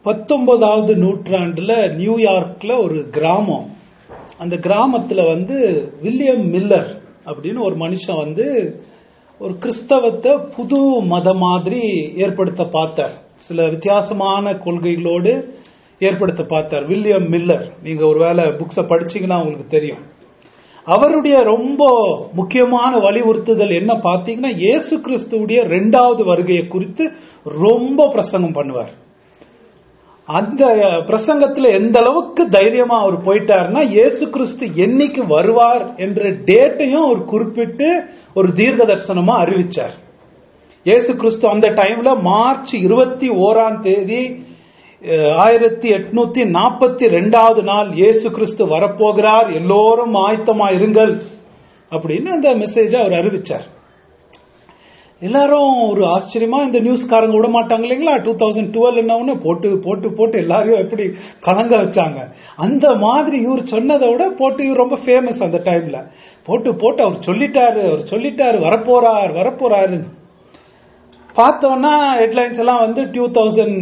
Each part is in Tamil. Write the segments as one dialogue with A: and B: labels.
A: பத்தொன்பதாவது நூற்றாண்டுல நியூயார்க்ல ஒரு கிராமம் அந்த கிராமத்துல வந்து வில்லியம் மில்லர் அப்படின்னு ஒரு மனுஷன் வந்து ஒரு கிறிஸ்தவத்தை புது மத மாதிரி ஏற்படுத்த பார்த்தார் சில வித்தியாசமான கொள்கைகளோடு ஏற்படுத்த பார்த்தார் வில்லியம் மில்லர் நீங்க ஒருவேளை புக்ஸ படிச்சீங்கன்னா உங்களுக்கு தெரியும் அவருடைய ரொம்ப முக்கியமான வலியுறுத்துதல் என்ன பார்த்தீங்கன்னா இயேசு கிறிஸ்துவுடைய ரெண்டாவது வருகையை குறித்து ரொம்ப பிரசங்கம் பண்ணுவார் அந்த பிரசங்கத்துல எந்த அளவுக்கு தைரியமா அவர் போயிட்டாருன்னா இயேசு கிறிஸ்து என்னைக்கு வருவார் என்ற டேட்டையும் அவர் குறிப்பிட்டு ஒரு தீர்க்க தரிசனமா அறிவிச்சார் இயேசு கிறிஸ்து அந்த டைம்ல மார்ச் இருபத்தி ஓராம் தேதி ஆயிரத்தி எட்நூத்தி நாற்பத்தி ரெண்டாவது நாள் இயேசு கிறிஸ்து வரப்போகிறார் எல்லோரும் ஆயத்தமா இருங்கள் அப்படின்னு அந்த மெசேஜ அவர் அறிவிச்சார் எல்லாரும் ஒரு ஆச்சரியமா இந்த நியூஸ்காரங்க விட மாட்டாங்க இல்லைங்களா டூ தௌசண்ட் டுவெல் என்ன போட்டு போட்டு போட்டு எல்லாரையும் எப்படி கலங்க வச்சாங்க அந்த மாதிரி இவர் சொன்னதை விட போட்டு இவர் ரொம்ப ஃபேமஸ் அந்த டைம்ல போட்டு போட்டு அவர் சொல்லிட்டாரு அவர் சொல்லிட்டாரு வரப்போறார் வரப்போறாரு பார்த்தோம்னா ஹெட்லைன்ஸ் எல்லாம் வந்து டூ தௌசண்ட்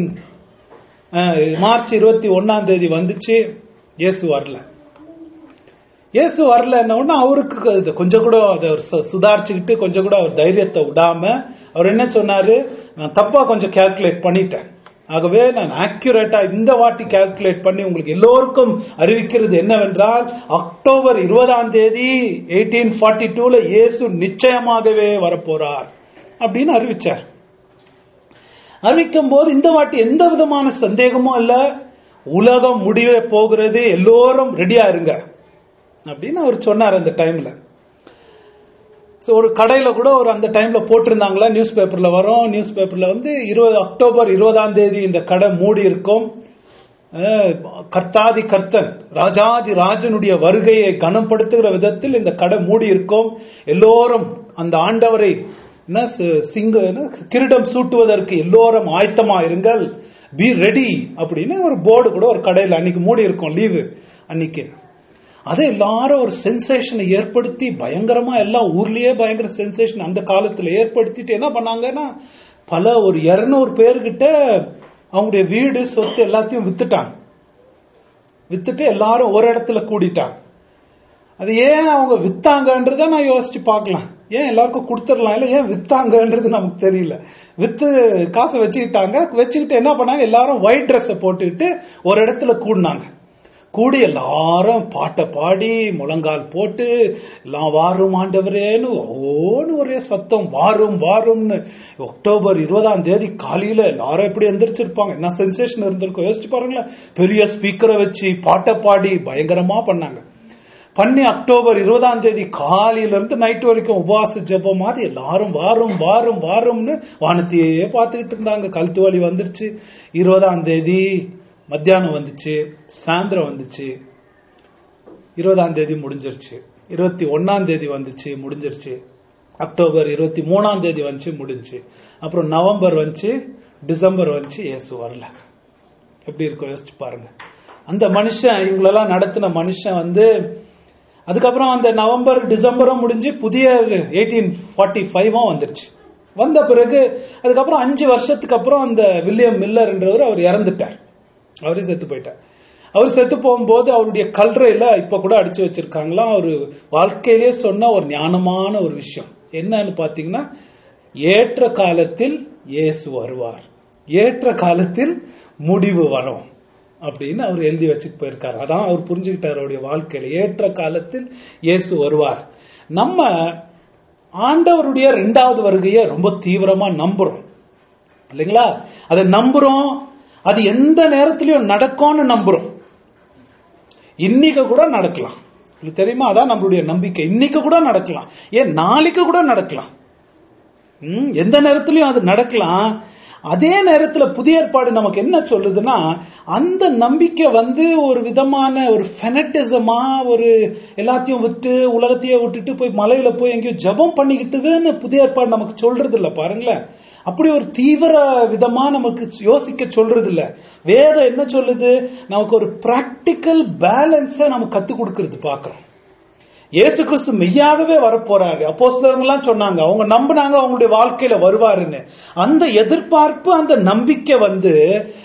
A: மார்ச் இருபத்தி ஒன்னாம் தேதி வந்துச்சு இயேசு வரல இயேசு வரலன்னா அவருக்கு கொஞ்சம் கூட அதை சுதாரிச்சுக்கிட்டு கொஞ்சம் கூட அவர் தைரியத்தை விடாம அவர் என்ன சொன்னாரு நான் தப்பா கொஞ்சம் கால்குலேட் பண்ணிட்டேன் ஆகவே நான் ஆக்யூரேட்டா இந்த வாட்டி கால்குலேட் பண்ணி உங்களுக்கு எல்லோருக்கும் அறிவிக்கிறது என்னவென்றால் அக்டோபர் இருபதாம் தேதி எயிட்டீன் ஃபார்ட்டி டூல இயேசு நிச்சயமாகவே வரப்போறார் அப்படின்னு அறிவிச்சார் அறிவிக்கும் போது இந்த வாட்டி எந்த விதமான சந்தேகமும் இல்ல உலகம் முடிவே போகிறது எல்லோரும் ரெடியா இருங்க அப்படின்னு அவர் சொன்னார் அந்த டைம்ல ஒரு கடையில கூட ஒரு அந்த டைம்ல போட்டிருந்தாங்களா நியூஸ் பேப்பர்ல வரும் நியூஸ் பேப்பர்ல வந்து இருபது அக்டோபர் இருபதாம் தேதி இந்த கடை மூடி இருக்கும் கர்த்தாதி கர்த்தன் ராஜாதி ராஜனுடைய வருகையை கனப்படுத்துகிற விதத்தில் இந்த கடை மூடி இருக்கும் எல்லோரும் அந்த ஆண்டவரை சிங்க கிரீடம் சூட்டுவதற்கு எல்லோரும் ஆயத்தமா இருங்கள் பி ரெடி அப்படின்னு ஒரு போர்டு கூட ஒரு கடையில் அன்னைக்கு மூடி இருக்கும் லீவு அன்னைக்கு அதை எல்லாரும் ஒரு சென்சேஷனை ஏற்படுத்தி பயங்கரமா எல்லாம் ஊர்லயே பயங்கர சென்சேஷன் அந்த காலத்துல ஏற்படுத்திட்டு என்ன பண்ணாங்கன்னா பல ஒரு இருநூறு பேர்கிட்ட அவங்களுடைய வீடு சொத்து எல்லாத்தையும் வித்துட்டாங்க வித்துட்டு எல்லாரும் ஒரு இடத்துல கூடிட்டாங்க அது ஏன் அவங்க வித்தாங்கன்றத நான் யோசிச்சு பார்க்கலாம் ஏன் எல்லாருக்கும் கொடுத்துடலாம் இல்ல ஏன் வித்தாங்கன்றது நமக்கு தெரியல வித்து காசை வச்சுக்கிட்டாங்க வச்சுக்கிட்டு என்ன பண்ணாங்க எல்லாரும் ஒயிட் ட்ரெஸ் போட்டுக்கிட்டு ஒரு இடத்துல கூடினாங்க கூடி எல்லாரும் பாட்டை பாடி முழங்கால் போட்டு எல்லாம் வாரும் ஆண்டவரேன்னு ஓன்னு ஒரே சத்தம் வாரும் வாரும்னு அக்டோபர் இருபதாம் தேதி காலையில எல்லாரும் எப்படி எந்திரிச்சிருப்பாங்க என்ன சென்சேஷன் இருந்திருக்கும் யோசிச்சு பாருங்களேன் பெரிய ஸ்பீக்கரை வச்சு பாட்டை பாடி பயங்கரமா பண்ணாங்க பண்ணி அக்டோபர் இருபதாம் தேதி காலையில இருந்து நைட் வரைக்கும் உபவாச ஜபம் மாதிரி எல்லாரும் வாரும் வாரும் வாரும்னு வானத்தையே பார்த்துக்கிட்டு இருந்தாங்க கழுத்து வலி வந்துருச்சு இருபதாம் தேதி மத்தியானம் வந்துச்சு சாயந்தரம் வந்துச்சு இருபதாம் தேதி முடிஞ்சிருச்சு இருபத்தி ஒன்னாம் தேதி வந்துச்சு முடிஞ்சிருச்சு அக்டோபர் இருபத்தி மூணாம் தேதி வந்துச்சு முடிஞ்சு அப்புறம் நவம்பர் வந்துச்சு டிசம்பர் வந்துச்சு ஏசு வரல எப்படி இருக்கும் யோசிச்சு பாருங்க அந்த மனுஷன் இவங்களெல்லாம் நடத்தின மனுஷன் வந்து அதுக்கப்புறம் அந்த நவம்பர் டிசம்பரும் முடிஞ்சு புதிய எயிட்டீன் ஃபார்ட்டி ஃபைவும் வந்துருச்சு வந்த பிறகு அதுக்கப்புறம் அஞ்சு வருஷத்துக்கு அப்புறம் அந்த வில்லியம் மில்லர்ன்றவர் அவர் இறந்துட்டார் அவரே செத்து போயிட்டார் அவர் செத்து போகும்போது அவருடைய கல்றையில இப்ப கூட அடிச்சு வச்சிருக்காங்களா அவர் வாழ்க்கையிலேயே சொன்ன ஒரு ஞானமான ஒரு விஷயம் என்னன்னு பாத்தீங்கன்னா ஏற்ற காலத்தில் இயேசு வருவார் ஏற்ற காலத்தில் முடிவு வரும் அப்படின்னு அவர் எழுதி வச்சுட்டு போயிருக்காரு அதான் அவர் புரிஞ்சுக்கிட்டார் அவருடைய வாழ்க்கையில ஏற்ற காலத்தில் இயேசு வருவார் நம்ம ஆண்டவருடைய ரெண்டாவது வருகையை ரொம்ப தீவிரமா நம்புறோம் இல்லைங்களா அதை நம்புறோம் அது எந்த நேரத்திலையும் நடக்கும்னு நம்புறோம் இன்னைக்கு கூட நடக்கலாம் தெரியுமா அதான் நம்மளுடைய நம்பிக்கை இன்னைக்கு கூட நடக்கலாம் ஏன் நாளைக்கு கூட நடக்கலாம் எந்த நேரத்திலையும் அது நடக்கலாம் அதே நேரத்துல புதிய ஏற்பாடு நமக்கு என்ன சொல்லுதுன்னா அந்த நம்பிக்கை வந்து ஒரு விதமான ஒரு ஃபெனட்டிசமா ஒரு எல்லாத்தையும் விட்டு உலகத்தையே விட்டுட்டு போய் மலையில போய் எங்கேயோ ஜபம் பண்ணிக்கிட்டுன்னு புதிய ஏற்பாடு நமக்கு சொல்றது இல்ல பாருங்களேன் அப்படி ஒரு தீவிர விதமா நமக்கு யோசிக்க சொல்றது இல்ல வேதம் என்ன சொல்லுது நமக்கு ஒரு பிராக்டிக்கல் பேலன்ஸ நமக்கு கத்து கொடுக்கறது பாக்குறோம் இயேசு கிறிஸ்து மெய்யாகவே வரப்போறாரு அப்போஸ்தலர்கள்லாம் சொன்னாங்க அவங்க நம்பினாங்க அவங்களுடைய வாழ்க்கையில வருவாருன்னு அந்த எதிர்பார்ப்பு அந்த நம்பிக்கை வந்து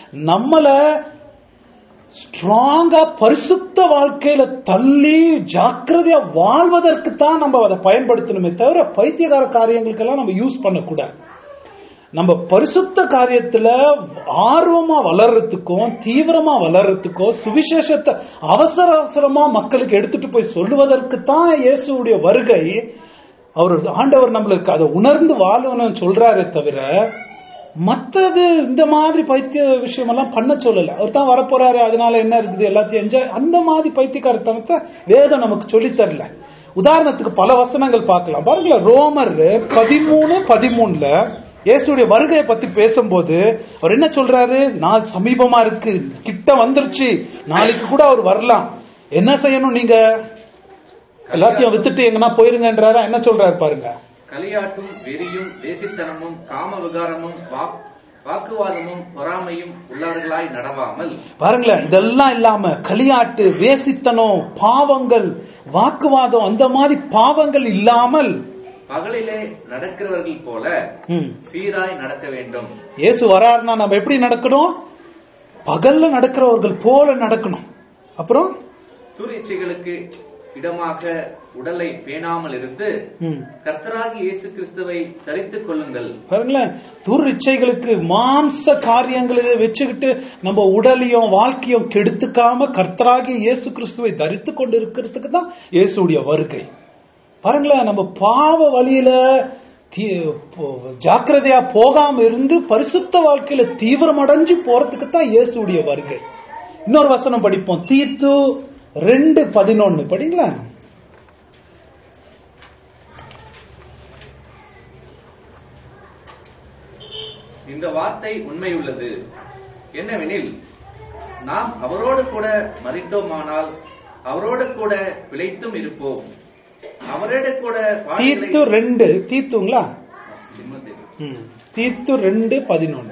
A: நம்மள ஸ்ட்ராங்கா பரிசுத்த வாழ்க்கையில தள்ளி ஜாக்கிரதையா வாழ்வதற்கு தான் நம்ம அதை பயன்படுத்தணுமே தவிர பைத்தியகார காரியங்களுக்கெல்லாம் நம்ம யூஸ் பண்ணக்கூடாது நம்ம பரிசுத்த காரியத்துல ஆர்வமா வளர்றதுக்கும் தீவிரமா வளர்றதுக்கும் சுவிசேஷத்தை அவசர அவசரமா மக்களுக்கு எடுத்துட்டு போய் சொல்லுவதற்கு தான் இயேசுடைய வருகை அவர் ஆண்டவர் நம்மளுக்கு அதை உணர்ந்து வாழணும்னு சொல்றாரே தவிர மத்தது இந்த மாதிரி பைத்திய விஷயம் எல்லாம் பண்ண சொல்லல அவர் தான் வரப்போறாரு அதனால என்ன இருக்குது எல்லாத்தையும் என்ஜாய் அந்த மாதிரி பைத்தியக்காரத்தனத்தை வேதம் நமக்கு சொல்லித் தரல உதாரணத்துக்கு பல வசனங்கள் பார்க்கலாம் பாருங்களேன் ரோமர் பதிமூணு பதிமூணுல இயேசுடைய வருகையை பத்தி பேசும்போது அவர் என்ன சொல்றாரு நாள் சமீபமா இருக்கு கிட்ட வந்துருச்சு நாளைக்கு கூட அவர் வரலாம் என்ன செய்யணும் நீங்க எல்லாத்தையும் வித்துட்டு எங்கன்னா போயிருங்கன்றாரா என்ன சொல்றாரு பாருங்க
B: களியாட்டும் வெறியும் தேசித்தனமும் காம விகாரமும் வாக்- வாக்குவாதமும் பொறாமையும் உள்ளவர்களாய் நடவாமல்
A: பாருங்களேன் இதெல்லாம் இல்லாம களியாட்டு வேசித்தனம் பாவங்கள் வாக்குவாதம் அந்த மாதிரி பாவங்கள் இல்லாமல்
B: பகலிலே நடக்கிறவர்கள் போல
A: ம்,
B: சீராய் நடக்க வேண்டும்
A: இயேசு வராருன்னா நம்ம எப்படி நடக்கணும் பகல்ல நடக்கிறவர்கள் போல நடக்கணும் அப்புறம்
B: துரிச்சைகளுக்கு இடமாக உடலை பேணாமல் இருந்து
A: ம்,
B: கர்த்தராகி இயேசு கிறிஸ்துவை தரித்துக் கொள்ளுங்கள்
A: பாருங்களேன் துர் இச்சைகளுக்கு மாம்ச காரியங்களை வச்சுக்கிட்டு நம்ம உடலையும் வாழ்க்கையும் கெடுத்துக்காம கர்த்தராகிய இயேசு கிறிஸ்துவை தரித்து கொண்டு இருக்கிறதுக்கு தான் இயேசுடைய வருகை பாருங்களேன் நம்ம பாவ வழியில தீ- போ- ஜாக்கிரதையா போகாம இருந்து பரிசுத்த வாழ்க்கையில தீவிரம் அடைஞ்சு போறதுக்கு தான் இயேசுடைய வருகை இன்னொரு வசனம் படிப்போம் தீத்து ரெண்டு பதினொன்னு படிங்களா
B: இந்த வார்த்தை உண்மையுள்ளது என்னவெனில் நாம் அவரோடு கூட மறித்தோமானால் அவரோடு கூட பிழைத்தும் இருப்போம் அவரோடு கூட பாடுகளை-
A: தீத்து ரெண்டு தீத்துங்களா
B: நிம்மதி.
A: ம். தீத்து ரெண்டு பதினொன்னு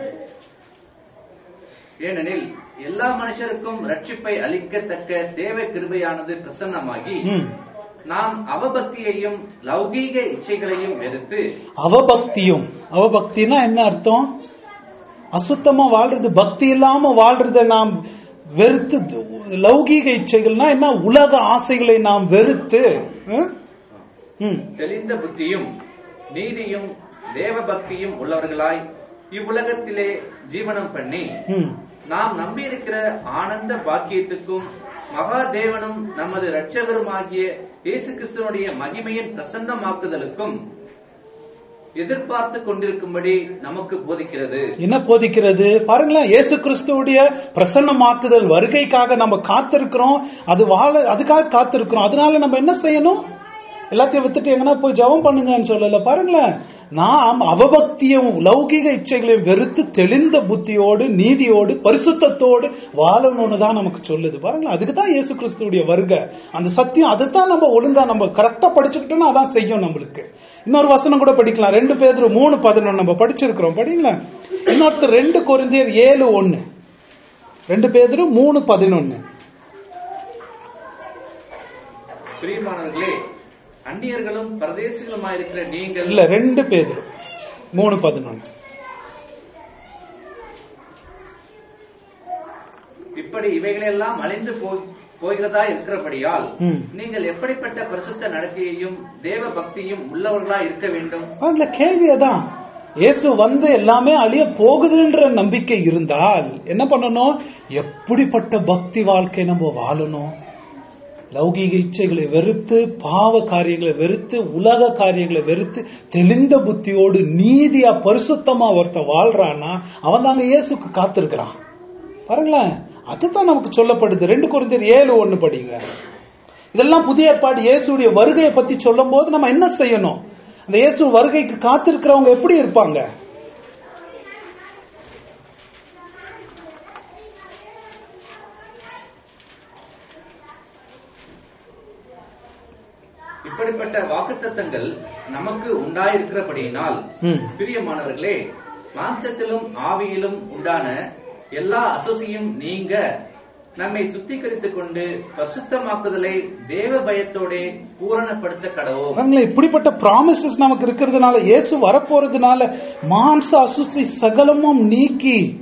B: ஏனெனில் எல்லா மனுஷருக்கும் ரட்சிப்பை அளிக்கத்தக்க தேவ கிருபையானது பிரசன்னமாகி
A: ம்.
B: நாம் அவபக்தியையும் லௌகீக இச்சைகளையும் வெறுத்து
A: அவபக்தியும் அவபக்தினா என்ன அர்த்தம் அசுத்தமா வாழ்றது பக்தி இல்லாம வாழ்றத நாம் வெறுத்து லௌகீக இச்சைகள்னா என்ன உலக ஆசைகளை நாம் வெறுத்து ம்? ம்.
B: தெளிந்த புத்தியும் நீதியும் தேவ பக்தியும் உள்ளவர்களாய் இவ்வுலகத்திலே ஜீவனம் பண்ணி
A: ம்.
B: நாம் நம்பியிருக்கிற ஆனந்த பாக்கியத்துக்கும் மகாதேவனும் நமது இரட்சகருமாகிய இயேசு கிறிஸ்துவனுடைய மகிமையின் பிரசன்னமாக்குதலுக்கும் எதிர்பார்த்து கொண்டிருக்கும்படி நமக்கு போதிக்கிறது
A: என்ன போதிக்கிறது பாருங்களேன் இயேசு கிறிஸ்துவுடைய பிரசன்னமாக்குதல் வருகைக்காக நம்ம காத்திருக்கிறோம் அது வாழ அதுக்காக காத்திருக்கிறோம் அதனால நம்ம என்ன செய்யணும் எல்லாத்தையும் வித்துட்டு எங்கன்னா போய் ஜெபம் பண்ணுங்கன்னு சொல்லல பாருங்களேன் நாம் அவபக்தியும் லௌகிக இச்சைகளையும் வெறுத்து தெளிந்த புத்தியோடு நீதியோடு பரிசுத்தத்தோடு வாழணும்னு தான் நமக்கு சொல்லுது பாருங்களேன் அதுக்கு தான் இயேசு கிறிஸ்துவுடைய வருகை அந்த சத்தியம் அதுதான் நம்ம ஒழுங்கா நம்ம கரெக்டா படிச்சுக்கிட்டோம்னா அதான் செய்யும் நம்மளுக்கு இன்னொரு வசனம் கூட படிக்கலாம் ரெண்டு பேர் மூணு பதினொன்னு நம்ம படிச்சிருக்கிறோம் படிங்களேன் இன்னொருத்தர் ரெண்டு கொரிந்தியர் ஏழு ஒன்னு ரெண்டு பேர் மூணு பதினொன்னு
B: பிரியமானவர்களே அந்நியர்களும் பரதேசிகளுமாயிருக்கிற நீங்கள்
A: இல்ல ரெண்டு பேர் மூணு பதினொன்னு
B: இப்படி இவைகளெல்லாம் அழிந்து போய் போகிறதா இருக்கிறபடியால்
A: ம்.
B: நீங்கள் எப்படிப்பட்ட பரிசுத்த நடத்தையையும் தேவ பக்தியும் உள்ளவர்களா இருக்க வேண்டும்
A: அதுல கேள்வி அதான் இயேசு வந்து எல்லாமே அழிய போகுதுன்ற நம்பிக்கை இருந்தால் என்ன பண்ணணும் எப்படிப்பட்ட பக்தி வாழ்க்கை நம்ம வாழணும் லௌகீக இச்சைகளை வெறுத்து பாவ காரியங்களை வெறுத்து உலக காரியங்களை வெறுத்து தெளிந்த புத்தியோடு நீதியா பரிசுத்தமா ஒருத்தன் வாழ்றான்னா அவன் தாங்க இயேசுக்கு காத்திருக்கிறான் பாருங்களேன் அதுதான் நமக்கு சொல்லப்படுது ரெண்டு குறைந்தர் ஏழு ஒண்ணு படிங்க இதெல்லாம் புதிய ஏற்பாடு இயேசுடைய வருகையை பத்தி சொல்லும் போது நம்ம என்ன செய்யணும் அந்த இயேசு வருகைக்கு காத்திருக்கிறவங்க எப்படி இருப்பாங்க
B: இப்படிப்பட்ட வாக்குத்தத்தங்கள் நமக்கு உண்டாயிருக்கிறபடியினால்
A: ம்.
B: பிரியமானவர்களே மாம்சத்திலும் ஆவியிலும் உண்டான எல்லா அசுசியும் நீங்க நம்மை சுத்திகரித்துக் கொண்டு பரிசுத்தமாக்குதலை தேவ பயத்தோடே பூரணப்படுத்த கடவோம்
A: பாருங்களேன், இப்படிப்பட்ட ப்ராமிசஸ் நமக்கு இருக்கிறதுனால இயேசு வரப்போறதுனால மாம்ச அசுசி சகலமும் நீக்கி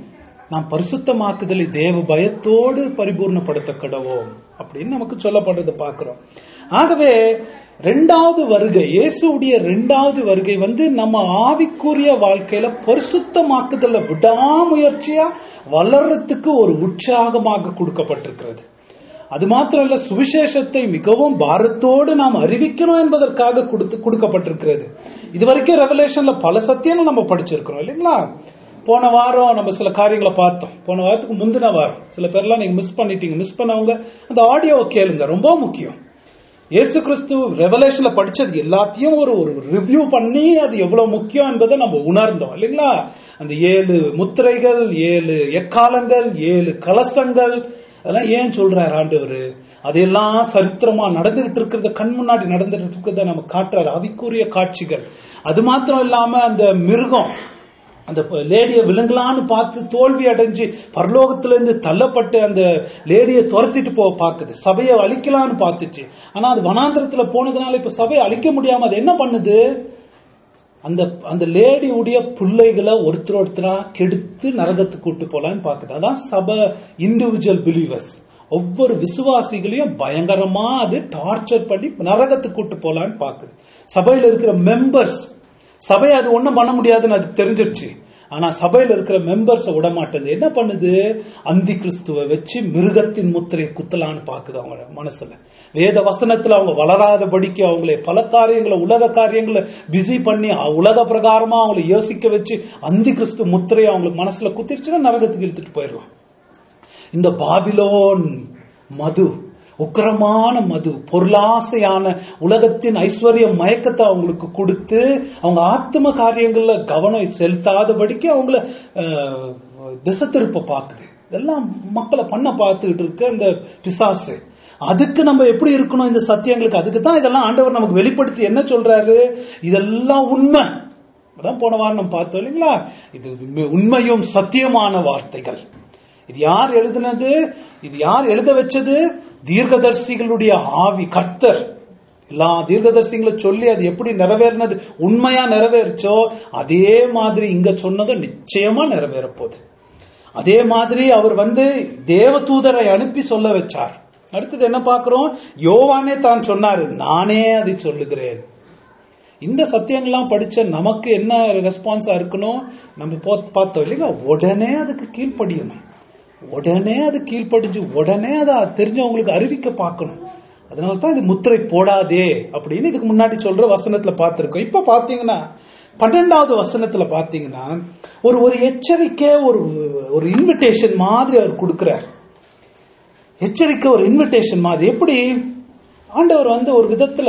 A: நாம் பரிசுத்தமாக்குதலை தேவ பயத்தோடு பரிபூர்ணப்படுத்த கடவோம் அப்படின்னு நமக்கு சொல்லப்படுறதை பார்க்கிறோம் ஆகவே ரெண்டாவது வருகை இயேசுடைய ரெண்டாவது வருகை வந்து நம்ம ஆவிக்குரிய வாழ்க்கையில பரிசுத்தமாக்குதல விடாமுயற்சியா வளர்றதுக்கு ஒரு உற்சாகமாக கொடுக்கப்பட்டிருக்கிறது அது மாத்திரம் இல்ல சுவிசேஷத்தை மிகவும் பாரத்தோடு நாம் அறிவிக்கணும் என்பதற்காக கொடுத்து கொடுக்கப்பட்டிருக்கிறது இது வரைக்கும் ரெவலேஷன்ல பல சத்தியங்கள் நம்ம படிச்சிருக்கிறோம் இல்லைங்களா போன வாரம் நம்ம சில காரியங்களை பார்த்தோம் போன வாரத்துக்கு முந்தின வாரம் சில பேர்லாம் நீங்க மிஸ் பண்ணிட்டீங்க மிஸ் பண்ணவங்க அந்த ஆடியோவை கேளுங்க ரொம்ப முக்கியம் இயேசு கிறிஸ்து ரெவலேஷன்ல படிச்சது எல்லாத்தையும் ஒரு ஒரு ரிவ்யூ பண்ணி அது எவ்வளவு முக்கியம் என்பதை நம்ம உணர்ந்தோம் இல்லைங்களா அந்த ஏழு முத்திரைகள் ஏழு எக்காலங்கள் ஏழு கலசங்கள் அதெல்லாம் ஏன் சொல்றாரு ஆண்டவர் அதையெல்லாம் சரித்திரமா நடந்துகிட்டு இருக்கிறத கண் முன்னாடி நடந்துகிட்டு இருக்கிறத நம்ம காட்டுறாரு அவிக்குரிய காட்சிகள் அது மாத்திரம் இல்லாம அந்த மிருகம் அந்த லேடிய விழுங்கலான்னு பார்த்து தோல்வி அடைஞ்சு பரலோகத்துல இருந்து தள்ளப்பட்டு அந்த லேடிய துரத்திட்டு போக பாக்குது சபையை அழிக்கலான்னு பார்த்துச்சு ஆனா அது வனாந்திரத்துல போனதுனால இப்ப சபையை அழிக்க முடியாம அது என்ன பண்ணுது அந்த அந்த லேடியுடைய பிள்ளைகளை ஒருத்தர் ஒருத்தரா கெடுத்து நரகத்துக்கு கூட்டு போலான்னு பாக்குது அதான் சபை இண்டிவிஜுவல் பிலீவர்ஸ் ஒவ்வொரு விசுவாசிகளையும் பயங்கரமா அது டார்ச்சர் பண்ணி நரகத்துக்கு கூட்டு போலான்னு பாக்குது சபையில இருக்கிற மெம்பர்ஸ் சபை அது ஒண்ணும் பண்ண முடியாதுன்னு அது தெரிஞ்சிருச்சு ஆனா சபையில இருக்கிற மெம்பர்ஸ் விட மாட்டேது என்ன பண்ணுது அந்தி கிறிஸ்துவ வச்சு மிருகத்தின் முத்திரையை குத்தலான்னு பாக்குது அவங்க மனசுல வேத வசனத்துல அவங்க வளராதபடிக்கு அவங்களை பல காரியங்களை உலக காரியங்களை பிஸி பண்ணி உலக பிரகாரமா அவங்களை யோசிக்க வச்சு அந்தி கிறிஸ்து முத்திரையை அவங்களுக்கு மனசுல குத்திருச்சுன்னா நரகத்துக்கு இழுத்துட்டு போயிடலாம் இந்த பாபிலோன் மது உக்கிரமான மது பொருளாசையான உலகத்தின் ஐஸ்வர்ய மயக்கத்தை அவங்களுக்கு கொடுத்து அவங்க ஆத்ம காரியங்கள்ல கவனம் செலுத்தாதபடிக்கு அவங்கள திசை திருப்ப பாக்குது இதெல்லாம் மக்களை பண்ண பார்த்துக்கிட்டு இருக்க இந்த பிசாசு அதுக்கு நம்ம எப்படி இருக்கணும் இந்த சத்தியங்களுக்கு அதுக்கு தான் இதெல்லாம் ஆண்டவர் நமக்கு வெளிப்படுத்தி என்ன சொல்றாரு இதெல்லாம் உண்மை அதான் போன வாரம் நம்ம பார்த்தோம் இல்லைங்களா இது உண்மையும் சத்தியமான வார்த்தைகள் இது யார் எழுதினது இது யார் எழுத வச்சது தீர்க்கதர்சிகளுடைய ஆவி கர்த்தர் எல்லா தீர்க்கதர்சிகளை சொல்லி அது எப்படி நிறைவேறினது உண்மையா நிறைவேறுச்சோ அதே மாதிரி இங்க சொன்னதும் நிச்சயமா நிறைவேற போகுது அதே மாதிரி அவர் வந்து தேவ தூதரை அனுப்பி சொல்ல வச்சார் அடுத்தது என்ன பார்க்கிறோம் யோவானே தான் சொன்னாரு நானே அதை சொல்லுகிறேன் இந்த சத்தியங்கள்லாம் படிச்ச நமக்கு என்ன ரெஸ்பான்ஸா இருக்கணும் நம்ம பார்த்தோம் இல்லைங்களா உடனே அதுக்கு கீழ்ப்படியணும் உடனே அது கீழ்ப்படிஞ்சு உடனே அதை தெரிஞ்சவங்களுக்கு அறிவிக்க பார்க்கணும் அதனால தான் இது முத்திரை போடாதே அப்படின்னு இதுக்கு முன்னாடி சொல்ற வசனத்துல பார்த்திருக்கோம் இப்ப பாத்தீங்கன்னா பன்னெண்டாவது வசனத்துல பாத்தீங்கன்னா ஒரு ஒரு எச்சரிக்கை ஒரு ஒரு இன்விடேஷன் மாதிரி அவர் கொடுக்கிறார் எச்சரிக்கை ஒரு இன்விடேஷன் மாதிரி எப்படி ஆண்டவர் வந்து ஒரு விதத்துல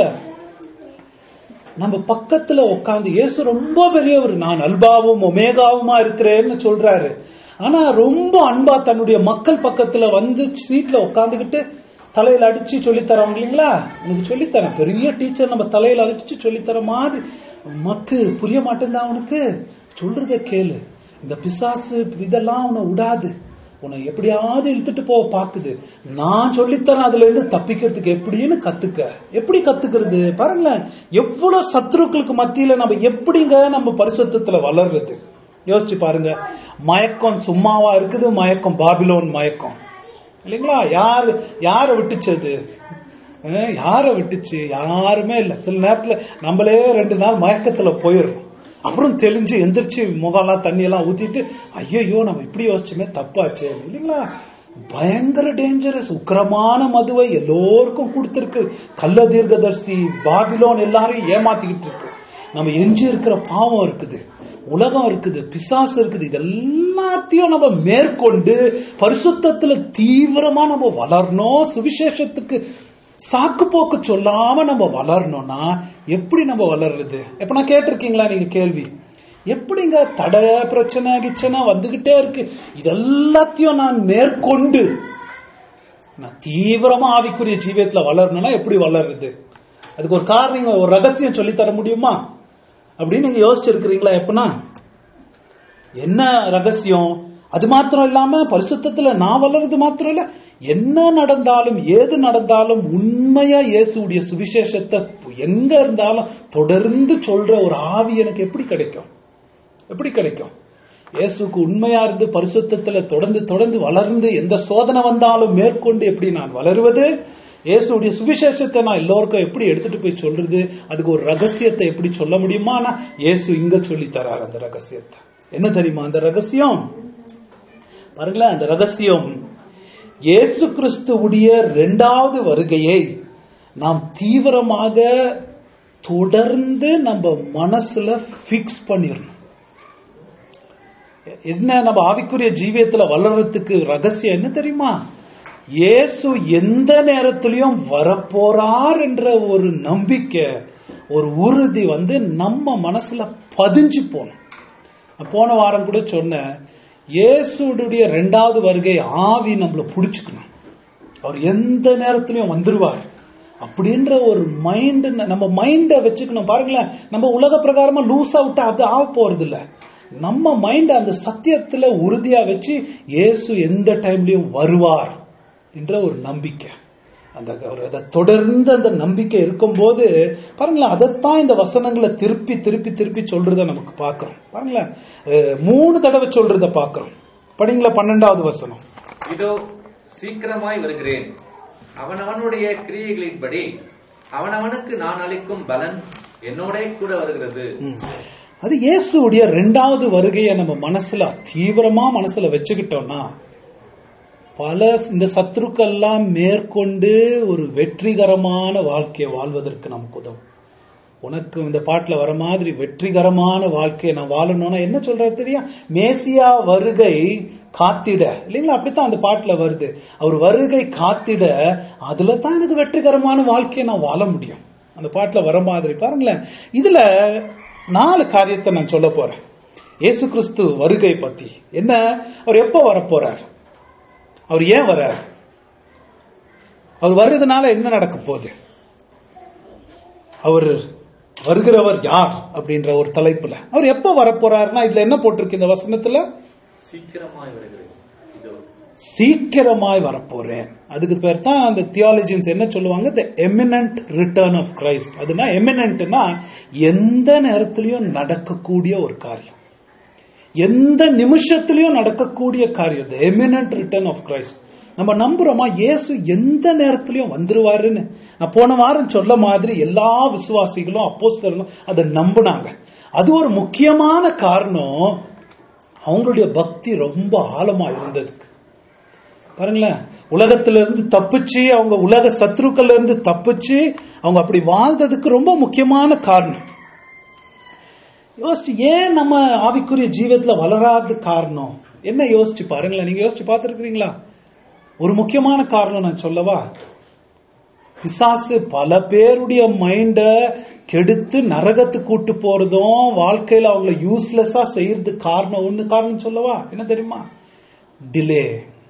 A: நம்ம பக்கத்துல உட்காந்து இயேசு ரொம்ப பெரியவர் நான் அல்பாவும் ஒமேகாவுமா இருக்கிறேன்னு சொல்றாரு ஆனா ரொம்ப அன்பா தன்னுடைய மக்கள் பக்கத்துல வந்து சீட்ல உட்காந்துக்கிட்டு தலையில அடிச்சு சொல்லித்தரோம் இல்லைங்களா உனக்கு சொல்லித்தரேன் பெரிய டீச்சர் நம்ம தலையில அடிச்சு சொல்லித்தர மாதிரி மக்கு புரிய மாட்டேன்தான் அவனுக்கு சொல்றத கேளு இந்த பிசாசு இதெல்லாம் உன்னை விடாது உன்னை எப்படியாவது இழுத்துட்டு போக பாக்குது நான் சொல்லித்தரேன் அதுல இருந்து தப்பிக்கிறதுக்கு எப்படின்னு கத்துக்க எப்படி கத்துக்கிறது பாருங்களேன் எவ்வளவு சத்துருக்களுக்கு மத்தியில நம்ம எப்படிங்க நம்ம பரிசுத்தத்துல வளர்றது யோசிச்சு பாருங்க மயக்கம் சும்மாவா இருக்குது மயக்கம் பாபிலோன் மயக்கம் இல்லைங்களா யாரு யார விட்டுச்சது யார விட்டுச்சு யாருமே இல்ல சில நேரத்துல நம்மளே ரெண்டு நாள் மயக்கத்துல போயிடுறோம் அப்புறம் தெளிஞ்சு எந்திரிச்சு முகம்லாம் தண்ணி எல்லாம் ஊத்திட்டு ஐயோ நம்ம இப்படி யோசிச்சுமே தப்பாச்சு இல்லைங்களா பயங்கர டேஞ்சரஸ் உக்கிரமான மதுவை எல்லோருக்கும் கொடுத்திருக்கு கள்ள தீர்க்கதர்சி பாபிலோன் எல்லாரையும் ஏமாத்திக்கிட்டு இருக்கு நம்ம எஞ்சி இருக்கிற பாவம் இருக்குது உலகம் இருக்குது பிசாசு இருக்குது இது எல்லாத்தையும் நம்ம மேற்கொண்டு பரிசுத்தத்துல தீவிரமா நம்ம வளரணும் சுவிசேஷத்துக்கு சாக்கு போக்கு சொல்லாம நம்ம வளரணும்னா எப்படி நம்ம வளர்றது எப்ப நான் கேட்டிருக்கீங்களா நீங்க கேள்வி எப்படிங்க தடை பிரச்சனை கிச்சனை வந்துகிட்டே இருக்கு இதெல்லாத்தையும் நான் மேற்கொண்டு நான் தீவிரமா ஆவிக்குரிய ஜீவியத்துல வளரணும்னா எப்படி வளருது அதுக்கு ஒரு காரணம் ஒரு ரகசியம் சொல்லி தர முடியுமா அப்படின்னு நீங்க யோசிச்சிருக்கிறீங்களா எப்பனா என்ன ரகசியம் அது மாத்திரம் இல்லாம பரிசுத்தத்துல நான் வளர்றது மாத்திரம் இல்ல என்ன நடந்தாலும் ஏது நடந்தாலும் உண்மையா இயேசுடைய சுவிசேஷத்தை எங்க இருந்தாலும் தொடர்ந்து சொல்ற ஒரு ஆவி எனக்கு எப்படி கிடைக்கும் எப்படி கிடைக்கும் இயேசுக்கு உண்மையா இருந்து பரிசுத்தத்துல தொடர்ந்து தொடர்ந்து வளர்ந்து எந்த சோதனை வந்தாலும் மேற்கொண்டு எப்படி நான் வளருவது இயேசுடைய சுவிசேஷத்தை நான் எல்லோருக்கும் எப்படி எடுத்துட்டு போய் சொல்றது அதுக்கு ஒரு ரகசியத்தை எப்படி சொல்ல முடியுமா நான் இயேசு இங்க சொல்லி தரார் அந்த ரகசியத்தை என்ன தெரியுமா அந்த ரகசியம் பாருங்களேன் அந்த ரகசியம் இயேசு கிறிஸ்துவுடைய இரண்டாவது வருகையை நாம் தீவிரமாக தொடர்ந்து நம்ம மனசுல பிக்ஸ் பண்ணிடணும் என்ன நம்ம ஆவிக்குரிய ஜீவியத்துல வளர்றதுக்கு ரகசியம் என்ன தெரியுமா இயேசு எந்த நேரத்திலையும் வரப்போறார் என்ற ஒரு நம்பிக்கை ஒரு உறுதி வந்து நம்ம மனசுல பதிஞ்சு போகணும் நான் போன வாரம் கூட சொன்னேன் இயேசுடைய ரெண்டாவது வருகை ஆவி நம்மள புடிச்சுக்கணும் அவர் எந்த நேரத்திலையும் வந்துருவார் அப்படின்ற ஒரு மைண்ட் நம்ம மைண்ட வச்சுக்கணும் பாருங்களேன் நம்ம உலக பிரகாரமா லூஸ் அவுட் அது ஆக போறது இல்ல நம்ம மைண்ட் அந்த சத்தியத்துல உறுதியா வச்சு இயேசு எந்த டைம்லயும் வருவார் என்ற ஒரு நம்பிக்கை அந்த ஒரு அதை தொடர்ந்து அந்த நம்பிக்கை இருக்கும்போது பாருங்களேன் அதைத்தான் இந்த வசனங்களை திருப்பி திருப்பி திருப்பி சொல்றத நமக்கு பார்க்கிறோம் பாருங்களேன் அஹ், மூணு தடவை சொல்றத பார்க்கிறோம் படிங்களா பன்னெண்டாவது வசனம்
B: இதோ சீக்கிரமாய் வருகிறேன் அவனவனுடைய கிரியைகளின்படி அவனவனுக்கு நான் அளிக்கும் பலன் என்னோட கூட வருகிறது
A: ம். அது இயேசுடைய ரெண்டாவது வருகையை நம்ம மனசுல தீவிரமா மனசுல வச்சுக்கிட்டோம்னா பல இந்த சத்துருக்கெல்லாம் மேற்கொண்டு ஒரு வெற்றிகரமான வாழ்க்கையை வாழ்வதற்கு நமக்கு உதவும் உனக்கு இந்த பாட்டுல வர மாதிரி வெற்றிகரமான வாழ்க்கையை நான் வாழணும்னா என்ன சொல்றாரு தெரியா மேசியா வருகை காத்திட இல்லைங்களா அப்படித்தான் அந்த பாட்டுல வருது அவர் வருகை காத்திட அதுல தான் எனக்கு வெற்றிகரமான வாழ்க்கையை நான் வாழ முடியும் அந்த பாட்டுல வர மாதிரி பாருங்களேன் இதுல நாலு காரியத்தை நான் சொல்ல போறேன் இயேசு கிறிஸ்து வருகை பத்தி என்ன அவர் எப்போ வரப்போறார் அவர் ஏன் வர்றார் அவர் வர்றதுனால என்ன நடக்க போகுது அவர் வருகிறவர் யார் அப்படின்ற ஒரு தலைப்புல அவர் எப்ப வரப்போறாருன்னா இதுல என்ன போட்டிருக்கு இந்த வசனத்துல
B: சீக்கிரமாய் வருகிறேன் இதோ
A: சீக்கிரமாய் வரப்போறேன் அதுக்கு பேர் தான் அந்த தியாலஜின்ஸ் என்ன சொல்லுவாங்க the imminent return of Christ அதுனா எமினன்ட்னா எந்த நேரத்திலையும் நடக்கக்கூடிய ஒரு காரியம் எந்த நிமிஷத்திலையும் நடக்கக்கூடிய காரியம் the imminent return of Christ நம்ம நம்புறோமா இயேசு எந்த நேரத்திலையும் வந்துருவாருன்னு நான் போன வாரம் சொல்ல மாதிரி எல்லா விசுவாசிகளும் அப்போஸ்தலர்களும் அதை நம்புனாங்க அது ஒரு முக்கியமான காரணம் அவங்களுடைய பக்தி ரொம்ப ஆழமா இருந்ததுக்கு பாருங்களேன் உலகத்துல இருந்து தப்பிச்சு அவங்க உலக சத்ருக்கள்ல இருந்து தப்பிச்சு அவங்க அப்படி வாழ்ந்ததுக்கு ரொம்ப முக்கியமான காரணம் யோசிச்சு ஏன் நம்ம ஆவிக்குரிய ஜீவத்துல வளராத காரணம் என்ன யோசிச்சு பாருங்களேன் நீங்க யோசிச்சு பார்த்திருக்கிறீங்களா ஒரு முக்கியமான காரணம் நான் சொல்லவா பிசாசு பல பேருடைய மைண்ட கெடுத்து நரகத்துக்கு கூட்டு போறதும் வாழ்க்கையில அவங்கள யூஸ்லெஸ்ஸா செய்யறதுக்கு காரணம் ஒண்ணு காரணம் சொல்லவா என்ன தெரியுமா டிலே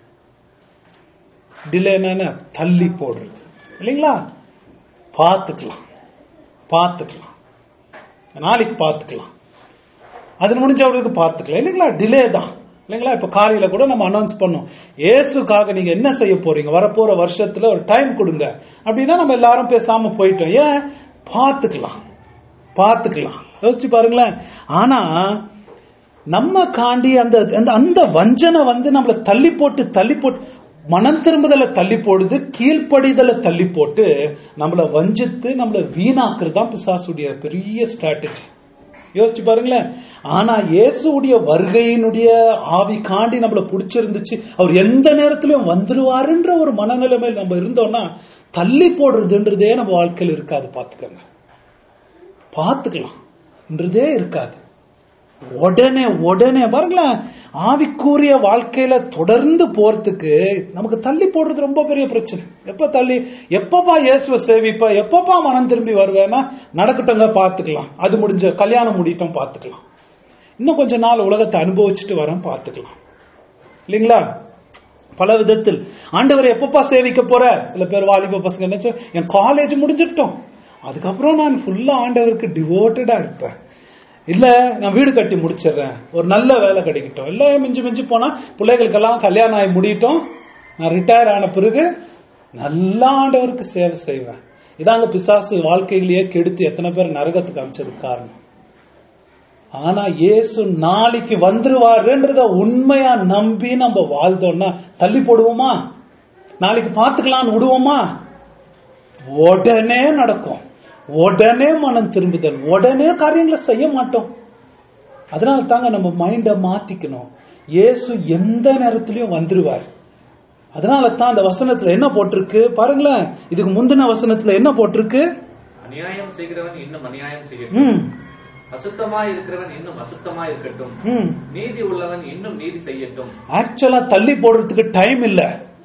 A: டிலே என்னன்னா தள்ளி போடுறது இல்லைங்களா பார்த்துக்கலாம் பார்த்துக்கலாம் நாளைக்கு பார்த்துக்கலாம் அது முடிஞ்சவங்களுக்கு பார்த்துக்கலாம் இல்லைங்களா டிலே தான் இல்லைங்களா இப்ப காலையில கூட நம்ம அனௌன்ஸ் பண்ணோம் இயேசுக்காக நீங்க என்ன செய்ய போறீங்க வரப்போற வருஷத்துல ஒரு டைம் கொடுங்க அப்படின்னா நம்ம எல்லாரும் பேசாம போயிட்டோம் ஏன் பார்த்துக்கலாம் பார்த்துக்கலாம் யோசிச்சு பாருங்களேன் ஆனா நம்ம காண்டி அந்த அந்த அந்த வஞ்சனை வந்து நம்மள தள்ளி போட்டு தள்ளி போட்டு மனம் திரும்புதலை தள்ளி போடுது கீழ்ப்படிதலை தள்ளி போட்டு நம்மள வஞ்சித்து நம்மள வீணாக்குறது தான் பிசாசுடைய பெரிய ஸ்ட்ராட்டஜி யோசிச்சு பாருங்களேன் ஆனா இயேசுடைய வருகையினுடைய ஆவி காண்டி நம்மள பிடிச்சிருந்துச்சு அவர் எந்த நேரத்திலும் வந்துருவாருன்ற ஒரு மனநிலைமையில் நம்ம இருந்தோம்னா தள்ளி போடுறதுன்றதே நம்ம வாழ்க்கையில் இருக்காது பாத்துக்கோங்க பார்த்துக்கலாம்ன்றதே இருக்காது உடனே உடனே பாருங்களேன் ஆவிக்கூறிய வாழ்க்கையில தொடர்ந்து போறதுக்கு நமக்கு தள்ளி போடுறது ரொம்ப பெரிய பிரச்சனை எப்ப தள்ளி எப்பப்பா இயேசுவ சேவிப்ப எப்பப்பா மனம் திரும்பி வருவேன்னா நடக்கட்டுங்க பாத்துக்கலாம் அது முடிஞ்ச கல்யாணம் முடியட்டும் பாத்துக்கலாம் இன்னும் கொஞ்ச நாள் உலகத்தை அனுபவிச்சுட்டு வரேன் பாத்துக்கலாம் இல்லைங்களா பல விதத்தில் ஆண்டவர் எப்பப்பா சேவிக்க போற சில பேர் வாலிப பசங்க என்ன சொல்ல, என் காலேஜ் முடிஞ்சிட்டோம் அதுக்கப்புறம் நான் ஃபுல்லா ஆண்டவருக்கு டிவோட்டடா இருப்பேன் இல்ல நான் வீடு கட்டி முடிச்சிடுறேன் ஒரு நல்ல வேலை கிடைக்கட்டும் இல்ல மிஞ்சி மிஞ்சி போனா பிள்ளைகளுக்கெல்லாம் கல்யாணம் ஆகி முடியட்டும் நான் ரிட்டையர் ஆன பிறகு நல்ல ஆண்டவருக்கு சேவை செய்வேன் இதாங்க பிசாசு வாழ்க்கையிலேயே கெடுத்து எத்தனை பேர் நரகத்துக்கு அமிச்சதுக்கு காரணம் ஆனா இயேசு நாளைக்கு வந்துருவாருன்றத உண்மையா நம்பி நம்ம வாழ்ந்தோம்னா தள்ளி போடுவோமா நாளைக்கு பார்த்துக்கலாம்னு விடுவோமா உடனே நடக்கும் உடனே மனம் திரும்புதல் உடனே காரியங்களை செய்ய மாட்டோம் அதனால தாங்க நம்ம மைண்ட மாத்திக்கணும் இயேசு எந்த நேரத்திலயும் வந்துருவார் அதனால தான் அந்த வசனத்துல என்ன போட்டிருக்கு பாருங்களேன் இதுக்கு முந்தின வசனத்துல என்ன போட்டிருக்கு
C: அநியாயம் செய்கிறவன் இன்னும் அநியாயம் செய்யட்டும்
A: ம்
C: அசுத்தமாய் இருக்கிறவன் இன்னும் அசுத்தமாய் இருக்கட்டும்
A: ம்
C: நீதி உள்ளவன் இன்னும் நீதி செய்யட்டும்
A: ஆக்சுவலா தள்ளி போடுறதுக்கு டைம் இல்ல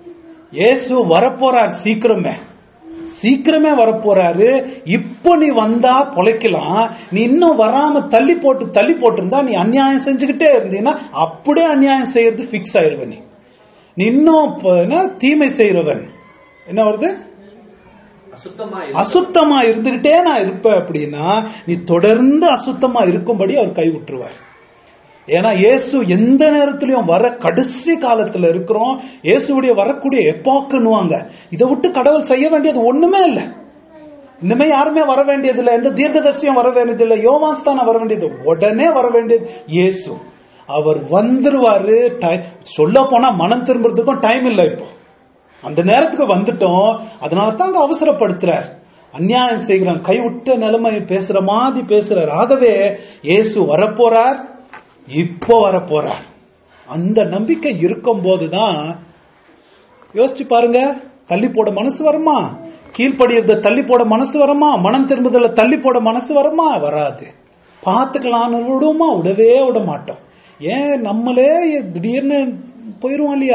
A: இயேசு வரப்போறார் சீக்கிரமே சீக்கிரமே வரப்போறாரு இப்போ நீ வந்தா பொழைக்கலாம் நீ இன்னும் வராம தள்ளி போட்டு தள்ளி போட்டிருந்தா நீ அநியாயம் செஞ்சுக்கிட்டே இருந்தீங்கன்னா அப்படியே அநியாயம் செய்யறது பிக்ஸ் ஆயிருவ நீ நீ இன்னும் இப்ப என்ன தீமை செய்யறவன் என்ன வருது
C: அசுத்தமாய்
A: அசுத்தமா இருந்துகிட்டே நான் இருப்பேன் அப்படின்னா நீ தொடர்ந்து அசுத்தமா இருக்கும்படி அவர் கை விட்டுருவார் ஏன்னா இயேசு எந்த நேரத்திலையும் வர கடைசி காலத்துல இருக்கிறோம் இயேசுடைய வரக்கூடிய எப்பாக்குன்னுவாங்க இதை விட்டு கடவுள் செய்ய வேண்டியது ஒண்ணுமே இல்லை இனிமே யாருமே வர வேண்டியது இல்லை எந்த தீர்க்கதர்சியும் வர வேண்டியது இல்லை யோவான்ஸ்தான வர வேண்டியது உடனே வர வேண்டியது இயேசு அவர் வந்துருவாரு சொல்ல போனா மனம் திரும்புறதுக்கும் டைம் இல்லை இப்போ அந்த நேரத்துக்கு வந்துட்டோம் அதனால தான் அங்க அவசரப்படுத்துறார் அநியாயம் செய்கிறான் கைவிட்ட நிலைமை பேசுற மாதிரி பேசுறார் ஆகவே இயேசு வரப்போறார் இப்போ வரப்போறார் அந்த நம்பிக்கை இருக்கும் போதுதான் யோசிச்சு பாருங்க தள்ளி போட மனசு வருமா கீழ்ப்படியறத தள்ளி போட மனசு வருமா மனம் திரும்புதல தள்ளி போட மனசு வருமா வராது பார்த்துக்கலாம்னு விடுவோமா விடவே விட மாட்டோம் ஏன் நம்மளே திடீர்னு போயிருவோம் இல்லையா